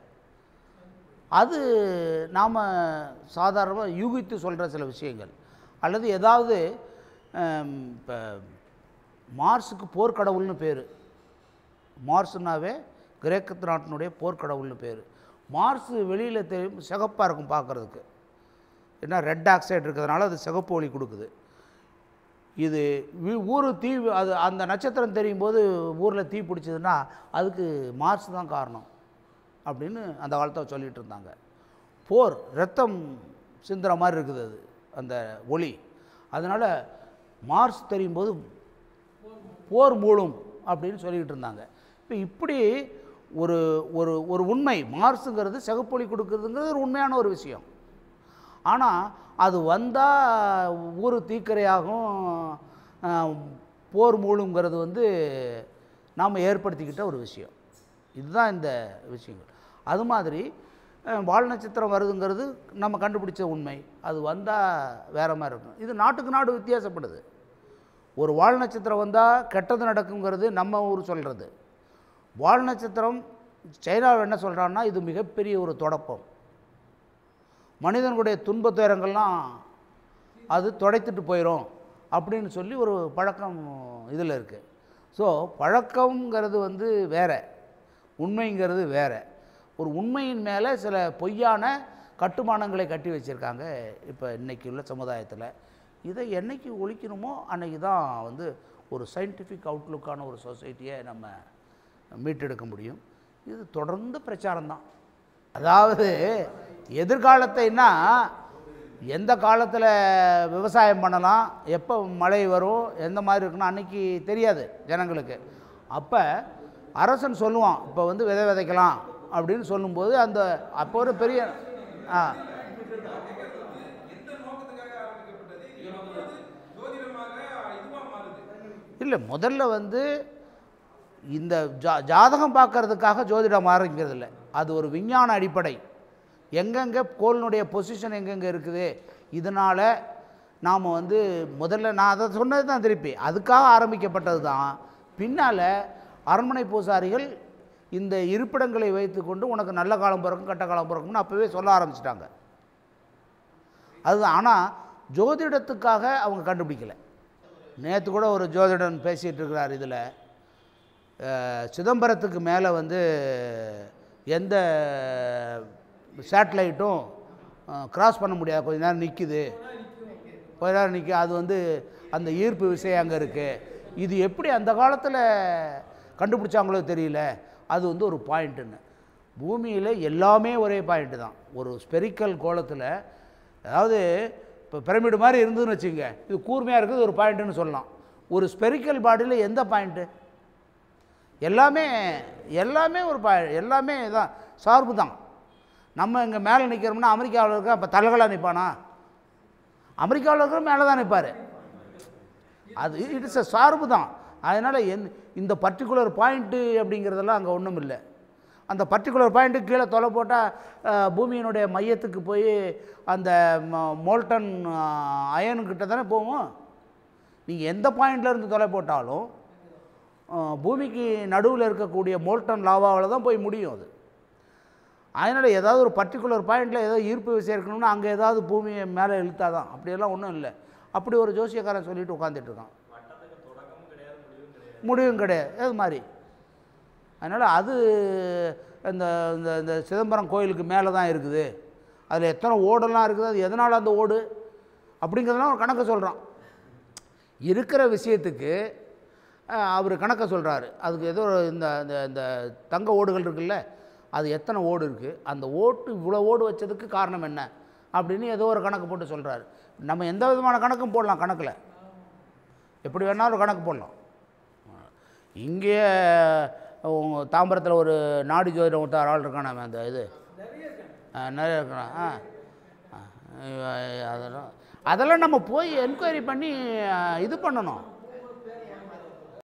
அது நாம் சாதாரணமாக யூகித்து சொல்கிற சில விஷயங்கள் அல்லது ஏதாவது இப்போ மார்ஸுக்கு போர்க்கடவுள்னு பேர் மார்ஸ்னாவே கிரேக்கத்து நாட்டினுடைய போர்க்கடவுள்னு பேர் மார்ஸ் வெளியில் தெரியும் சிகப்பாக இருக்கும் பார்க்குறதுக்கு ஏன்னா ரெட் ஆக்சைடு இருக்கிறதுனால அது சிகப்பு ஒளி கொடுக்குது இது வி- ஊர் தீ அது அந்த நட்சத்திரம் தெரியும் போது ஊரில் தீ பிடிச்சதுன்னா அதுக்கு மார்ஸ் தான் காரணம் அப்படின்னு அந்த காலத்தில் சொல்லிகிட்டு இருந்தாங்க போர் ரத்தம் சிந்துற மாதிரி இருக்குது அது அந்த ஒளி அதனால் மார்ஸ் தெரியும் போது போர் மூளும் அப்படின்னு சொல்லிக்கிட்டு இருந்தாங்க இப்போ இப்படி ஒரு ஒரு ஒரு உண்மை மார்ஸுங்கிறது சிகப்பொலி கொடுக்குறதுங்கிறது ஒரு உண்மையான ஒரு விஷயம் ஆனால் அது வந்தால் ஊர் தீக்கிரையாகும் ஆஹ், போர் மூழுங்கிறது வந்து நாம் ஏற்படுத்திக்கிட்ட ஒரு விஷயம் இதுதான் இந்த விஷயங்கள் அது மாதிரி அஹ், வால் நட்சத்திரம் வருதுங்கிறது நம்ம கண்டுபிடிச்ச உண்மை அது வந்தால் வேற மாதிரி இருக்கும் இது நாட்டுக்கு நாடு வித்தியாசப்படுது ஒரு வால் நட்சத்திரம் வந்தால் கெட்டது நடக்குங்கிறது நம்ம ஊர் சொல்கிறது வால் நட்சத்திரம் சைனாவில் என்ன சொல்கிறான்னா இது மிகப்பெரிய ஒரு தொடப்பம் மனிதனுடைய துன்ப துயரங்கள்லாம் அது துடைத்துட்டு போயிடும் அப்படின்னு சொல்லி ஒரு பழக்கம் இதில் இருக்குது ஸோ பழக்கங்கிறது வந்து வேற உண்மைங்கிறது வேற ஒரு உண்மையின் மேலே சில பொய்யான கட்டுமானங்களை கட்டி வச்சுருக்காங்க இப்போ இன்னைக்கு உள்ள சமுதாயத்தில் இதை என்னைக்கு ஒழிக்கணுமோ அன்னைக்கு தான் வந்து ஒரு சயின்டிஃபிக் அவுட்லுக்கான ஒரு சொசைட்டியை நம்ம மீட்டெடுக்க முடியும் இது தொடர்ந்து பிரச்சாரம் தான் அதாவது எதிர்காலத்தைன்னா எந்த காலத்தில் விவசாயம் பண்ணலாம் எப்போ மழை வரும் எந்த மாதிரி இருக்குன்னு அன்னைக்கு தெரியாது ஜனங்களுக்கு அப்போ அரசன் சொல்லுவான் இப்போ வந்து விதை விதைக்கலாம் அப்படின்னு சொல்லும்போது அந்த அப்போ ஒரு பெரிய ஆ எந்த நோக்கத்துக்காக ஆரம்பிக்கப்பட்டது இது வந்து ஜோதிடமாக இதுவா மாறுது இல்லை முதல்ல வந்து இந்த ஜா ஜாதகம் பார்க்கறதுக்காக ஜோதிடம் ஆரம்பிக்கிறது இல்லை அது ஒரு விஞ்ஞான அடிப்படை எங்கெங்கே கோளினுடைய பொசிஷன் எங்கெங்கே இருக்குது இதனால் நாம் வந்து முதல்ல நான் அதை சொன்னது தான் திருப்பி அதுக்காக ஆரம்பிக்கப்பட்டது தான் பின்னால் அரண்மனை பூசாரிகள் இந்த இருப்பிடங்களை வைத்துக்கொண்டு உனக்கு நல்ல காலம் பிறக்கும் கெட்ட காலம் பிறக்கும்னு அப்போவே சொல்ல ஆரம்பிச்சிட்டாங்க அதுதான் ஆனால் ஜோதிடத்துக்காக அவங்க கண்டுபிடிக்கல நேற்று கூட ஒரு ஜோதிடன் பேசிகிட்டு இருக்கிறார் இதில் சிதம்பரத்துக்கு மேலே வந்து எந்த சேட்டலைட்டும் கிராஸ் பண்ண முடியாது கொஞ்ச நேரம் நிற்குது கொஞ்ச நேரம் நிற்கும் அது வந்து அந்த ஈர்ப்பு விசை அங்கே இருக்குது இது எப்படி அந்த காலத்தில் கண்டுபிடிச்சாங்களோ தெரியல அது வந்து ஒரு பாயிண்ட்டுன்னு பூமியில் எல்லாமே ஒரே பாயிண்ட்டு தான் ஒரு ஸ்பெரிக்கல் கோலத்தில் அதாவது இப்போ பிரமிடு மாதிரி இருந்ததுன்னு வச்சுங்க இது கூர்மையாக இருக்குது ஒரு பாயிண்ட்டுன்னு சொல்லலாம் ஒரு ஸ்பெரிக்கல் பாடியில் எந்த பாயிண்ட்டு எல்லாமே எல்லாமே ஒரு பா எல்லாமே தான் சார்பு தான் நம்ம இங்கே மேலே நிற்கிறோம்னா அமெரிக்காவில் இருக்க அப்போ தலைகளாக நிற்பானா அமெரிக்காவில் இருக்கிற மேலே தான் நிற்பார் அது இட்ஸ் அ சார்பு தான் அதனால் எந் இந்த பர்டிகுலர் பாயிண்ட்டு அப்படிங்கிறதெல்லாம் அங்கே ஒன்றும் இல்லை அந்த பர்டிகுலர் பாயிண்ட்டு கீழே தொலை போட்டால் பூமியினுடைய மையத்துக்கு போய் அந்த மோல்டன் அயனுக்கிட்ட தானே போவோம் நீங்கள் எந்த பாயிண்ட்ல இருந்து தொலை போட்டாலும் அஹ், பூமிக்கு நடுவில் இருக்கக்கூடிய மோல்டன் லாவாவில் தான் போய் முடியும் அது அதனால் ஏதாவது ஒரு பர்டிகுலர் பாயிண்டில் ஏதோ ஈர்ப்பு விசை இருக்கணும்னா அங்கே ஏதாவது பூமியை மேலே இழுத்தா தான் அப்படியெல்லாம் ஒன்றும் இல்லை அப்படி ஒரு ஜோசியக்காரன் சொல்லிட்டு உட்காந்துட்டு இருக்கான் முடிவும் கிடையாது அது மாதிரி அதனால் அது இந்த இந்த இந்த சிதம்பரம் கோயிலுக்கு மேலே தான் இருக்குது அதில் எத்தனை ஓடெல்லாம் இருக்குது அது எதனால் அந்த ஓடு அப்படிங்கிறதெல்லாம் ஒரு கணக்கு சொல்கிறான் இருக்கிற விஷயத்துக்கு அவர் கணக்கை சொல்கிறாரு அதுக்கு ஏதோ ஒரு இந்த இந்த இந்த தங்க ஓடுகள் இருக்குல்ல அது எத்தனை ஓடு இருக்குது அந்த ஓட்டு இவ்வளோ ஓடு வச்சதுக்கு காரணம் என்ன அப்படின்னு ஏதோ ஒரு கணக்கு போட்டு சொல்கிறாரு நம்ம எந்த விதமான கணக்கும் போடலாம் கணக்கில் எப்படி வேணாலும் கணக்கு போடலாம் இங்கே உங்க தாம்பரத்தில் ஒரு நாடி ஜோதிடம் ஒருத்தர் ஆள் இருக்கானே அவன் அந்த இது ஆ, நிறைய இருக்கான் ஆ ஆ, அதெல்லாம் அதெல்லாம் நம்ம போய் என்கொயரி பண்ணி ஆ, இது பண்ணணும்